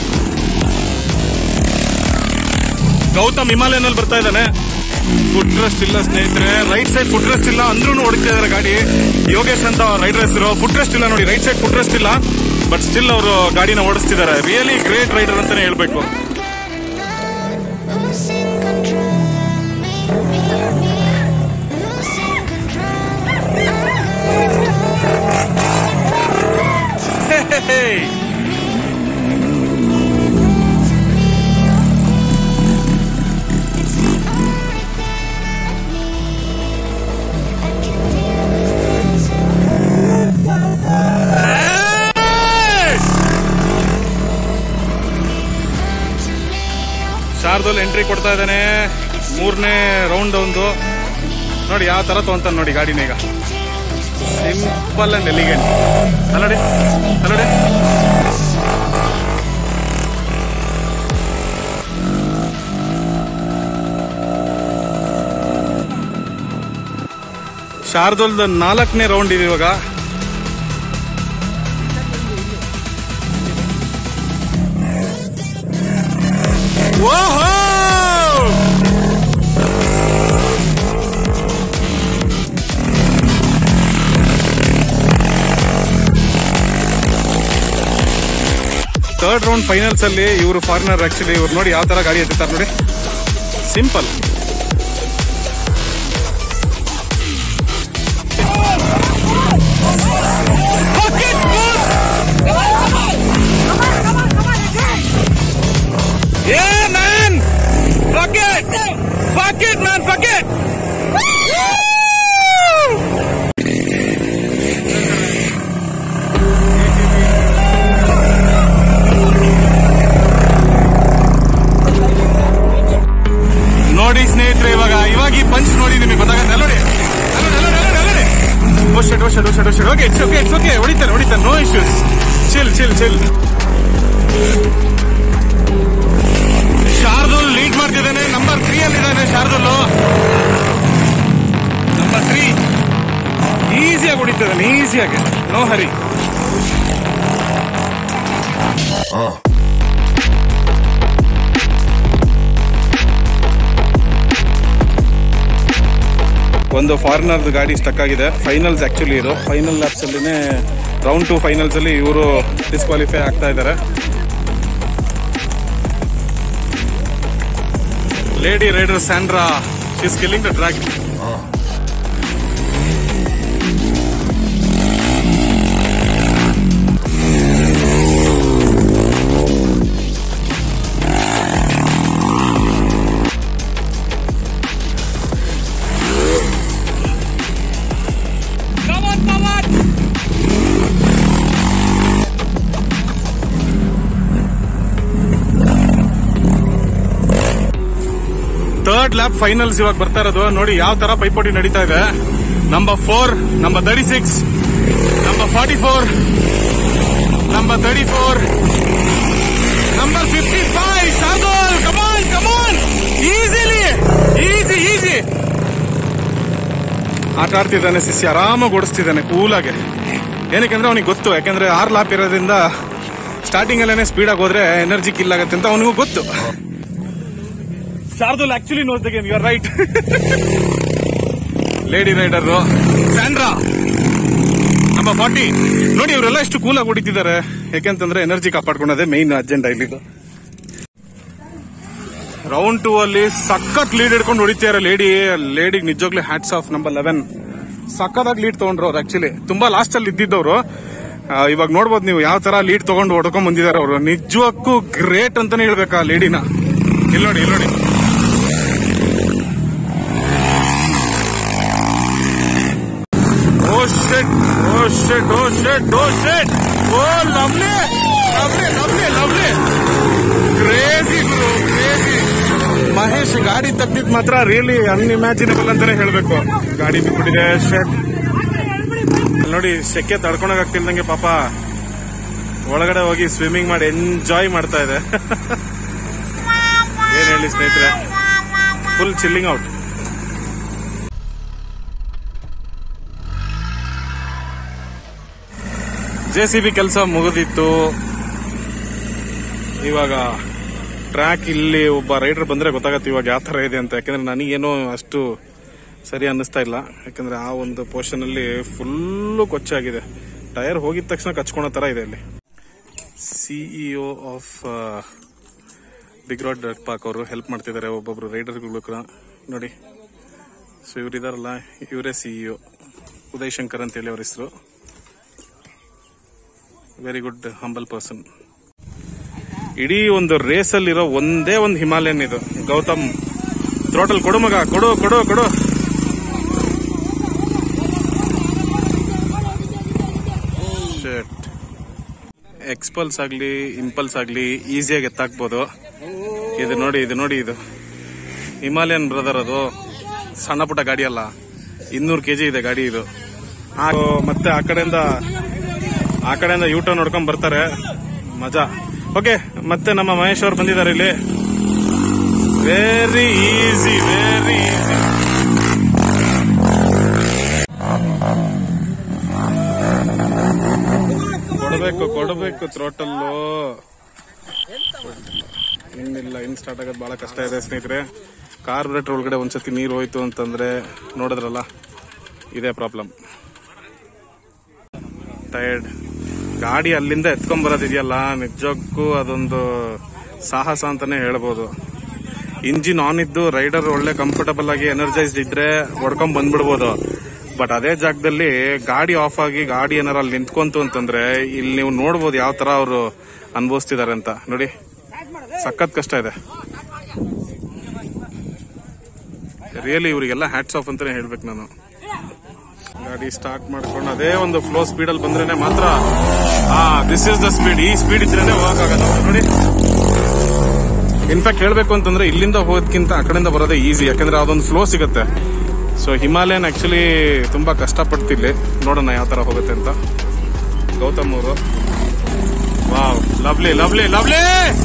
ಗೌತಮ್ ಹಿಮಾಲಯನಲ್ಲಿ ಬರ್ತಾ ಇದ್ದಾನೆ ಫುಟ್ರೆಸ್ಟ್ ಇಲ್ಲ ಸ್ನೇಹಿತರೆ ರೈಟ್ ಸೈಡ್ ಫುಟ್ರೆಸ್ಟ್ ಇಲ್ಲ ಅಂದ್ರೂ ಹೊಡಿತಾ ಇದಾರೆ ಗಾಡಿ ಯೋಗೇಶ್ ಅಂತ ರೈಡರ್ ಹೆಸರು ಫುಟ್ರೆಸ್ಟ್ ಇಲ್ಲ ನೋಡಿ ರೈಟ್ ಸೈಡ್ ಫುಟ್ರೆಸ್ಟ್ ಇಲ್ಲ ಬಟ್ ಸ್ಟಿಲ್ ಅವರು ಗಾಡಿನ ಓಡಿಸ್ತಿದ್ದಾರೆ ರಿಯಲಿ ಗ್ರೇಟ್ ರೈಡರ್ ಅಂತಾನೆ ಹೇಳ್ಬೇಕು Hey! ಶಾರದಲ್ಲಿ ಎಂಟ್ರಿ ಕೊಡ್ತಾ ಇದ್ದಾನೆ ಮೂರನೇ ರೌಂಡ್ ಒಂದು ನೋಡಿ ಯಾವ ತರ ತಗೊಂತಾನೆ ನೋಡಿ ಗಾಡಿನ ಈಗ ಸಿಂಪಲ್ ಅಂಡ್ ಎಲಿಗೆಂಟ್ ಅಲ್ಲಡಿ ಅಲ್ಲಡಿ ಶಾರದೋಲ್ದ ನಾಲ್ಕನೇ ರೌಂಡ್ ಇದೆ ಇವಾಗ ಓಹೋ ಥರ್ಡ್ ರೌಂಡ್ ಫೈನಲ್ಸ್ ಅಲ್ಲಿ ಇವರು ಫಾರಿನರ್ ಆಕ್ಚುಲಿ ಇವ್ರು ನೋಡಿ ಯಾವ ತರ ಗಾಡಿ ಎತ್ತಿರ್ತಾರೆ ನೋಡಿ simple Yeah, man! Fuck it! Fuck it, man! Fuck it! ನೋಡಿ ಸ್ನೇಹಿತರೆ ಇವಾಗ ಇವಾಗ ಈ ಪಂಚ್ ನೋಡಿ ನಿಮಗೆ ಗೊತ್ತಾಗತ್ತೆ ಅಲ್ಲ ನೋಡಿ oh shit oh shit oh shit oh shit okay it's okay it's okay ಹೊಡಿತಾನೆ ಹೊಡಿತಾನೆ no issues chill chill chill Shardul lead ಮಾಡ್ತಿದ್ದಾನೆ ನಂಬರ್ ತ್ರೀ ಅಲ್ಲಿ ಇದ್ದಾನೆ ಶಾರ್ದುಲ್ ನಂಬರ್ ತ್ರೀ ಈಸಿಯಾಗಿ ಹೊಡಿತಿದ್ದಾನೆ ಈಸಿಯಾಗಿ ನೋ ಹರಿ ಒಂದು ಫಾರಿನರ್ದು ಗಾಡಿ ಸ್ಟಕ್ ಆಗಿದೆ ಫೈನಲ್ಸ್ ಆಕ್ಚುಲಿ ಇದು ಫೈನಲ್ ಲ್ಯಾಬ್ಸ್ ಅಲ್ಲಿನೇ ರೌಂಡ್ ಟು ಫೈನಲ್ಸ್ ಅಲ್ಲಿ ಇವರು ಡಿಸ್ಕ್ವಾಲಿಫೈ ಆಗ್ತಾ ಇದ್ದಾರೆ lady rider Sandra is killing the dragon third lap finals ಇವಾಗ ಬರ್ತಾ ಇರೋದು ನೋಡಿ ಯಾವ ತರ ಪೈಪೋಟಿ ನಡೀತಾ ಇದೆ number four number thirty six number forty four number thirty four number fifty five Shardul come on come on easily easy easy ಆಟ ಆಡ್ತಿದ್ದಾನೆ ಶಿಷ್ಯ ಆರಾಮಾಗಿ ಓಡಿಸ್ತಿದ್ದಾನೆ ಕೂಲಾಗೆ ಏನಕ್ಕೆ ಅವನಿಗೆ ಗೊತ್ತು ಯಾಕಂದ್ರೆ ಆರ್ ಲ್ಯಾಪ್ ಇರೋದ್ರಿಂದ ಸ್ಟಾರ್ಟಿಂಗ್ ಅಲ್ಲೇನೆ ಸ್ಪೀಡಾಗಿ ಹೋದ್ರೆ ಎನರ್ಜಿ ಕಿಲ್ ಆಗುತ್ತೆ ಅಂತ ಅವನಿಗೂ ಗೊತ್ತು Shardul actually knows the game you are right lady rider Sandra number forty ನೋಡಿ ಇವರೆಲ್ಲ ಎಷ್ಟು ಕೂಲಾಗಿ ಹೊಡಿತಿದ್ದಾರೆ ಯಾಕೆಂತಂದ್ರೆ ಎನರ್ಜಿ ಕಾಪಾಡ್ಕೊಂಡದೆ ಮೈನ್ ಅಜೆಂಡಾ ಇಲ್ಲಿದು ರೌಂಡ್ ಟೂ ಅಲ್ಲಿ ಸಖತ್ ಲೀಡ್ ಹಿಡ್ಕೊಂಡು ಹೊಡಿತಿದ್ದಾರೆ ಲೇಡಿ ಲೇಡಿಗೆ ನಿಜವಾಗ್ಲೂ ಹ್ಯಾಟ್ಸ್ ಆಫ್ ನಂಬರ್ ಲೆವೆನ್ ಸಖತ್ತಾಗಿ ಲೀಡ್ ತಗೊಂಡ್ರು ಅವ್ರು ಆಕ್ಚುಲಿ ತುಂಬಾ ಲಾಸ್ಟ್ ಅಲ್ಲಿ ಇದ್ದಿದ್ದವರು ಇವಾಗ ನೋಡ್ಬೋದು ನೀವು ಯಾವ ತರ ಲೀಡ್ ತಗೊಂಡು ಹೊಡ್ಕೊಂಡ್ ಬಂದಿದ್ದಾರೆ ಅವರು ನಿಜಕ್ಕೂ ಗ್ರೇಟ್ ಅಂತಾನೆ ಹೇಳ್ಬೇಕು ಆ ಲೇಡಿನ ಇಲ್ಲಿ ನೋಡಿ ಇಲ್ಲಿ ನೋಡಿ oh shit oh shit oh shit oh shit oh lovely lovely lovely lovely crazy ಗುರು ಕ್ರೇಜಿ ಮಹೇಶ್ ಗಾಡಿ ತಪ್ಪಿದ್ ಮಾತ್ರ ರಿಯಲಿ ಅನ್ಇಮ್ಯಾಜಿನಬಲ್ ಅಂತಾನೆ ಹೇಳ್ಬೇಕು ಗಾಡಿ ಬಿಟ್ಬಿಟ್ಟಿದೆ ಶೆಟ್ ನೋಡಿ ಸೆಕೆ ತಡ್ಕೊಳಕಾಗ್ತಿಲ್ದಂಗೆ ಪಾಪ ಒಳಗಡೆ ಹೋಗಿ ಸ್ವಿಮ್ಮಿಂಗ್ ಮಾಡಿ ಎಂಜಾಯ್ ಮಾಡ್ತಾ ಇದೆ ಏನ್ ಹೇಳಿ ಸ್ನೇಹಿತರೆ full chilling out J C B ಕೆಲಸ ಮುಗಿದಿತ್ತು ಇವಾಗ ಟ್ರ್ಯಾಕ್ ಇಲ್ಲಿ ಒಬ್ಬ ರೈಡರ್ ಬಂದ್ರೆ ಗೊತ್ತಾಗತ್ತೆ ಇವಾಗ ಯಾವ ತರ ಇದೆ ಅಂತ ಯಾಕಂದ್ರೆ ನನಗೇನೋ ಅಷ್ಟು ಸರಿ ಅನ್ನಿಸ್ತಾ ಇಲ್ಲ ಯಾಕಂದ್ರೆ ಆ ಒಂದು ಪೋರ್ಷನ್ ಅಲ್ಲಿ ಫುಲ್ಲು ಕೊಚ್ಚಾಗಿದೆ ಟೈರ್ ಹೋಗಿದ ತಕ್ಷಣ ಕಚ್ಕೊಳೋ ತರ ಇದೆ ಅಲ್ಲಿ ಸಿಇಒ ಆಫ್ ಬಿಗ್ ರಾಡ್ ಡಟ್ ಪಾಕ್ ಅವರು ಹೆಲ್ಪ್ ಮಾಡ್ತಿದ್ದಾರೆ ಒಬ್ಬೊಬ್ರು ರೈಡರ್ಗಳು ಕೂಡ ನೋಡಿ ಸೊ ಇವರಿದಾರಲ್ಲ ಇವರೇ ಸಿಇಒ ಉದಯ್ ಶಂಕರ್ ಅಂತೇಳಿ ಅವ್ರ ಹೆಸರು ವೆರಿ ಗುಡ್ ಹಂಬಲ್ ಪರ್ಸನ್ ಇಡೀ ಒಂದು ರೇಸಲ್ಲಿರೋ ಒಂದೇ ಒಂದು ಹಿಮಾಲಯನ್ ಇದು ಗೌತಮ್ ಥ್ರೋಟಲ್ ಕೊಡು ಮಗ ಕೊಡು ಕೊಡು ಕೊಡು ಎಕ್ಸ್ಪಲ್ಸ್ ಆಗ್ಲಿ ಇಂಪಲ್ಸ್ ಆಗ್ಲಿ ಈಸಿಯಾಗಿ ಎತ್ತಾಕ್ಬೋದು ಇದು ನೋಡಿ ಇದು ನೋಡಿ ಇದು ಹಿಮಾಲಯನ್ ಬ್ರದರ್ ಅದು ಸಣ್ಣ ಪುಟ್ಟ ಗಾಡಿ ಅಲ್ಲ ಇನ್ನೂರು ಕೆಜಿ ಇದೆ ಗಾಡಿ ಇದು ಆ, ಮತ್ತೆ ಆ ಕಡೆಯಿಂದ ಆ ಕಡೆಯಿಂದ ಯೂಟ ನೋಡ್ಕೊಂಡ್ ಬರ್ತಾರೆ ಮಜಾ ಓಕೆ ಮತ್ತೆ ನಮ್ಮ ಮಹೇಶ್ ಅವ್ರು ಬಂದಿದ್ದಾರೆ ಇಲ್ಲಿ ವೆರಿ ಈಸಿ ವೆರಿ ಈಸಿ ಕೊಡಬೇಕು ಕೊಡಬೇಕು ಥ್ರೋಟಲ್ಲು ಇನ್ನಿಲ್ಲ ಇನ್ ಸ್ಟಾರ್ಟ್ ಆಗೋದು ಬಹಳ ಕಷ್ಟ ಇದೆ ಸ್ನೇಹಿತರೆ ಕಾರ್ಬೊರೇಟರ್ ಒಳಗಡೆ ಒಂದ್ಸತಿ ನೀರು ಹೋಯ್ತು ಅಂತಂದ್ರೆ ನೋಡಿದ್ರಲ್ಲ ಇದೇ ಪ್ರಾಬ್ಲಮ್ ಟೈರ್ಡ್ ಗಾಡಿ ಅಲ್ಲಿಂದ ಎತ್ಕೊಂಡ್ ಬರೋದಿದೆಯಲ್ಲ ನಿಜಕ್ಕೂ ಅದೊಂದು ಸಾಹಸ ಅಂತಾನೆ ಹೇಳ್ಬೋದು ಇಂಜಿನ್ ಆನ್ ಇದ್ದು ರೈಡರ್ ಒಳ್ಳೆ ಕಂಫರ್ಟಬಲ್ ಆಗಿ ಎನರ್ಜೈಸ್ಡ್ ಇದ್ರೆ ಹೊಡ್ಕೊಂಡ್ ಬಂದ್ಬಿಡ್ಬೋದು ಬಟ್ ಅದೇ ಜಾಗದಲ್ಲಿ ಗಾಡಿ ಆಫ್ ಆಗಿ ಗಾಡಿ ಏನಾರ ಅಲ್ಲಿ ನಿಂತ್ಕೊಂತು ಅಂತಂದ್ರೆ ಇಲ್ಲಿ ನೀವು ನೋಡ್ಬೋದು ಯಾವ ತರ ಅವರು ಅನುಭವಿಸ್ತಿದ್ದಾರೆ ಅಂತ ನೋಡಿ ಸಖತ್ ಕಷ್ಟ ಇದೆ ರಿಯಲಿ ಇವರಿಗೆಲ್ಲ ಹ್ಯಾಟ್ಸ್ ಆಫ್ ಅಂತಾನೆ ಹೇಳ್ಬೇಕು ನಾನು ಗಾಡಿ ಸ್ಟಾರ್ಟ್ ಮಾಡ್ಕೊಂಡು ಅದೇ ಒಂದು ಫ್ಲೋ ಸ್ಪೀಡ್ ಅಲ್ಲಿ ಬಂದ್ರೇನೆ ಮಾತ್ರ ಹಾ ದಿಸ್ ಇಸ್ ದ ಸ್ಪೀಡ್ ಈ ಸ್ಪೀಡ್ ಇದ್ರೇನೆ ಹೋಗಕ್ಕಾಗಲ್ಲ ನೋಡಿ ಇನ್ಫ್ಯಾಕ್ಟ್ ಹೇಳ್ಬೇಕು ಅಂತಂದ್ರೆ ಇಲ್ಲಿಂದ ಹೋಗೋದಕ್ಕಿಂತ ಆ ಕಡೆಯಿಂದ ಬರೋದೇ ಈಸಿ ಯಾಕಂದ್ರೆ ಅದೊಂದು ಫ್ಲೋ ಸಿಗುತ್ತೆ ಸೊ ಹಿಮಾಲಯನ್ ಆಕ್ಚುಲಿ ತುಂಬಾ ಕಷ್ಟಪಡ್ತಿಲ್ಲಿ ನೋಡೋಣ ಯಾವ ತರ ಹೋಗುತ್ತೆ ಅಂತ ಗೌತಮ್ ಅವರು wow lovely lovely lovely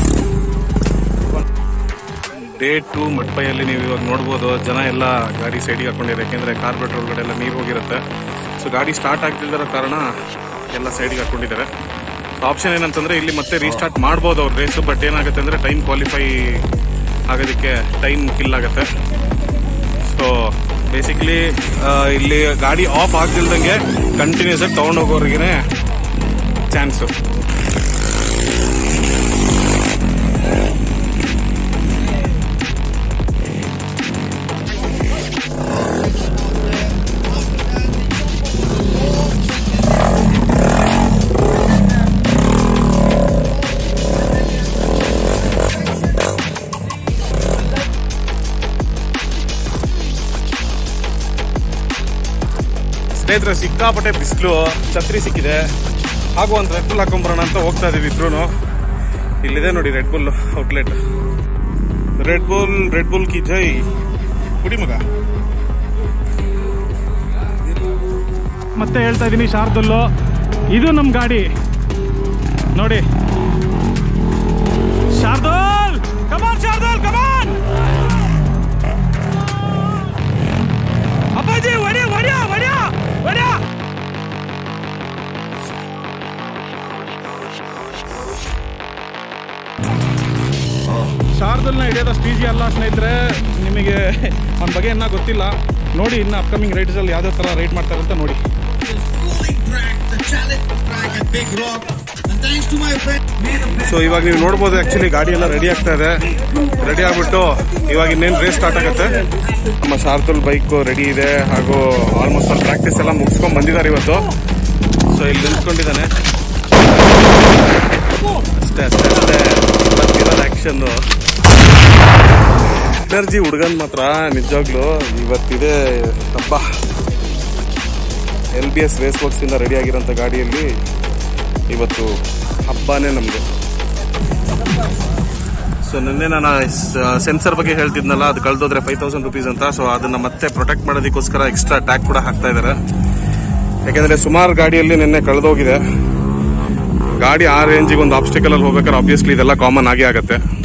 day two ಮಟ್ಪೈಯಲ್ಲಿ ನೀವು ಇವಾಗ ನೋಡ್ಬೋದು ಜನ ಎಲ್ಲ ಗಾಡಿ ಸೈಡಿಗೆ ಹಾಕೊಂಡಿದ್ದಾರೆ ಯಾಕೆಂದ್ರೆ ಕಾರ್ಬೊರೇಟರ್ ಒಳಗಡೆ ಎಲ್ಲ ನೀರು ಹೋಗಿರುತ್ತೆ ಸೊ ಗಾಡಿ ಸ್ಟಾರ್ಟ್ ಆಗ್ತಿಲ್ದಿರೋ ಕಾರಣ ಎಲ್ಲ ಸೈಡ್ಗೆ ಹಾಕೊಂಡಿದ್ದಾರೆ ಆಪ್ಷನ್ ಏನಂತಂದ್ರೆ ಇಲ್ಲಿ ಮತ್ತೆ ರೀಸ್ಟಾರ್ಟ್ ಮಾಡ್ಬೋದು ಅವ್ರ ರೇಸು ಬಟ್ ಏನಾಗುತ್ತೆ ಅಂದ್ರೆ ಟೈಮ್ ಕ್ವಾಲಿಫೈ ಆಗೋದಕ್ಕೆ ಟೈಮ್ ಕಿಲ್ ಆಗುತ್ತೆ ಸೊ ಬೇಸಿಕ್ಲಿ ಇಲ್ಲಿ ಗಾಡಿ ಆಫ್ ಆಗ್ತಿಲ್ದಂಗೆ ಕಂಟಿನ್ಯೂಸ್ ಆಗಿ ತಗೊಂಡು ಹೋಗೋರಿಗೆ ಚಾನ್ಸು ಸ್ನೇಹಿತರೆ ಸಿಕ್ಕಾಪಟ್ಟೆ ಬಿಸಿಲು ಛತ್ರಿ ಸಿಕ್ಕಿದೆ ಹಾಗೂ ಒಂದು ರೆಡ್ ಬುಲ್ ಹಾಕೊಂಬರೋಣ ಅಂತ ಹೋಗ್ತಾ ಇದೀವಿ ಇಬ್ರು ಇಲ್ಲಿದೆ ನೋಡಿ Red Bull outlet Red Bull Red Bull ಕಿ ಜೈ ಕುಡಿ ಮಗ ಮತ್ತೆ ಹೇಳ್ತಾ ಇದೀನಿ ಶಾರ್ದುಲ್ಲು ಇದು ನಮ್ಮ ಗಾಡಿ ನೋಡಿ ಶಾರ್ದೂಲ್ ಕಮಾನ್ ಶಾರ್ದೂಲ್ ಕಮಾನ್ ಅಪ್ಪಾಜಿ ಹೊಡಿಯ ಹೊಡಿಯ ಹೊಡಿಯ ಹೊಡಿಯ ಶಾರ್ದ ಶಾರ್ದಲ್ನ ಹಿಡಿಯೋದಷ್ಟು ಈಸಿ ಅಲ್ಲ ಸ್ನೇಹಿತರೆ ನಿಮಗೆ ಅವನ ಬಗ್ಗೆ ಇನ್ನೂ ಗೊತ್ತಿಲ್ಲ ನೋಡಿ ಇನ್ನು ಅಪ್ಕಮಿಂಗ್ ರೈಡ್ಸಲ್ಲಿ ಯಾವುದೇ ಥರ ರೈಡ್ ಮಾಡ್ತಾರೆ ಅಂತ ನೋಡಿ The challenge track at Big Rock. And thanks to my friend. So ಇವಾಗ ನೀವು ನೋಡ್ಬೋದು ಆ್ಯಕ್ಚುಲಿ ಗಾಡಿ ಎಲ್ಲ ರೆಡಿ ಆಗ್ತಾ ಇದೆ ರೆಡಿ ಆಗ್ಬಿಟ್ಟು ಇವಾಗ ಇನ್ನೇನು ರೇಸ್ ಸ್ಟಾರ್ಟ್ ಆಗುತ್ತೆ ನಮ್ಮ ಶಾರ್ದುಲ್ ಬೈಕು ರೆಡಿ ಇದೆ ಹಾಗೂ ಆಲ್ಮೋಸ್ಟ್ ಅಲ್ಲಿ ಪ್ರಾಕ್ಟೀಸ್ ಎಲ್ಲ ಮುಗಿಸ್ಕೊಂಡು ಬಂದಿದ್ದಾರೆ ಇವತ್ತು ಸೊ ಇಲ್ಲಿ ನಿಂತ್ಕೊಂಡಿದ್ದಾನೆ ಅಷ್ಟೇ ಅಷ್ಟೇ ಅಷ್ಟೇ ಇವತ್ತಿರೋದು ಆ್ಯಕ್ಷನ್ನು ಎನರ್ಜಿ ಹುಡುಗನ್ ಮಾತ್ರ ನಿಜವಾಗ್ಲೂ ಇವತ್ತಿದೆ ಹಬ್ಬ ಎಲ್ ಬಿ ಎಸ್ ರೇಸ್ ವರ್ಕ್ಸಿಂದ ರೆಡಿ ಆಗಿರೋಂಥ ಗಾಡಿಯಲ್ಲಿ ಇವತ್ತು ಹಬ್ಬನೇ ನಮಗೆ ಸೊ ನಿನ್ನೆ ನಾನು ಸೆನ್ಸರ್ ಬಗ್ಗೆ ಹೇಳ್ತಿದ್ನಲ್ಲ ಅದು ಕಳೆದೋದ್ರೆ ಫೈವ್ ತೌಸಂಡ್ ರುಪೀಸ್ ಅಂತ ಸೊ ಅದನ್ನ ಮತ್ತೆ ಪ್ರೊಟೆಕ್ಟ್ ಮಾಡೋದಕ್ಕೋಸ್ಕರ ಎಕ್ಸ್ಟ್ರಾ ಟ್ಯಾಗ್ ಕೂಡ ಹಾಕ್ತಾ ಇದ್ದಾರೆ ಯಾಕೆಂದ್ರೆ ಸುಮಾರು ಗಾಡಿಯಲ್ಲಿ ನಿನ್ನೆ ಕಳೆದೋಗಿದೆ ಗಾಡಿ ಆ ರೇಂಜಿಗೆ ಒಂದು ಆಬ್ಸ್ಟಿಕಲ್ ಅಲ್ಲಿ ಹೋಗ್ಬೇಕಾದ್ರೆ ಆಬ್ವಿಯಸ್ಲಿ ಇದೆಲ್ಲ ಕಾಮನ್ ಆಗೇ ಆಗುತ್ತೆ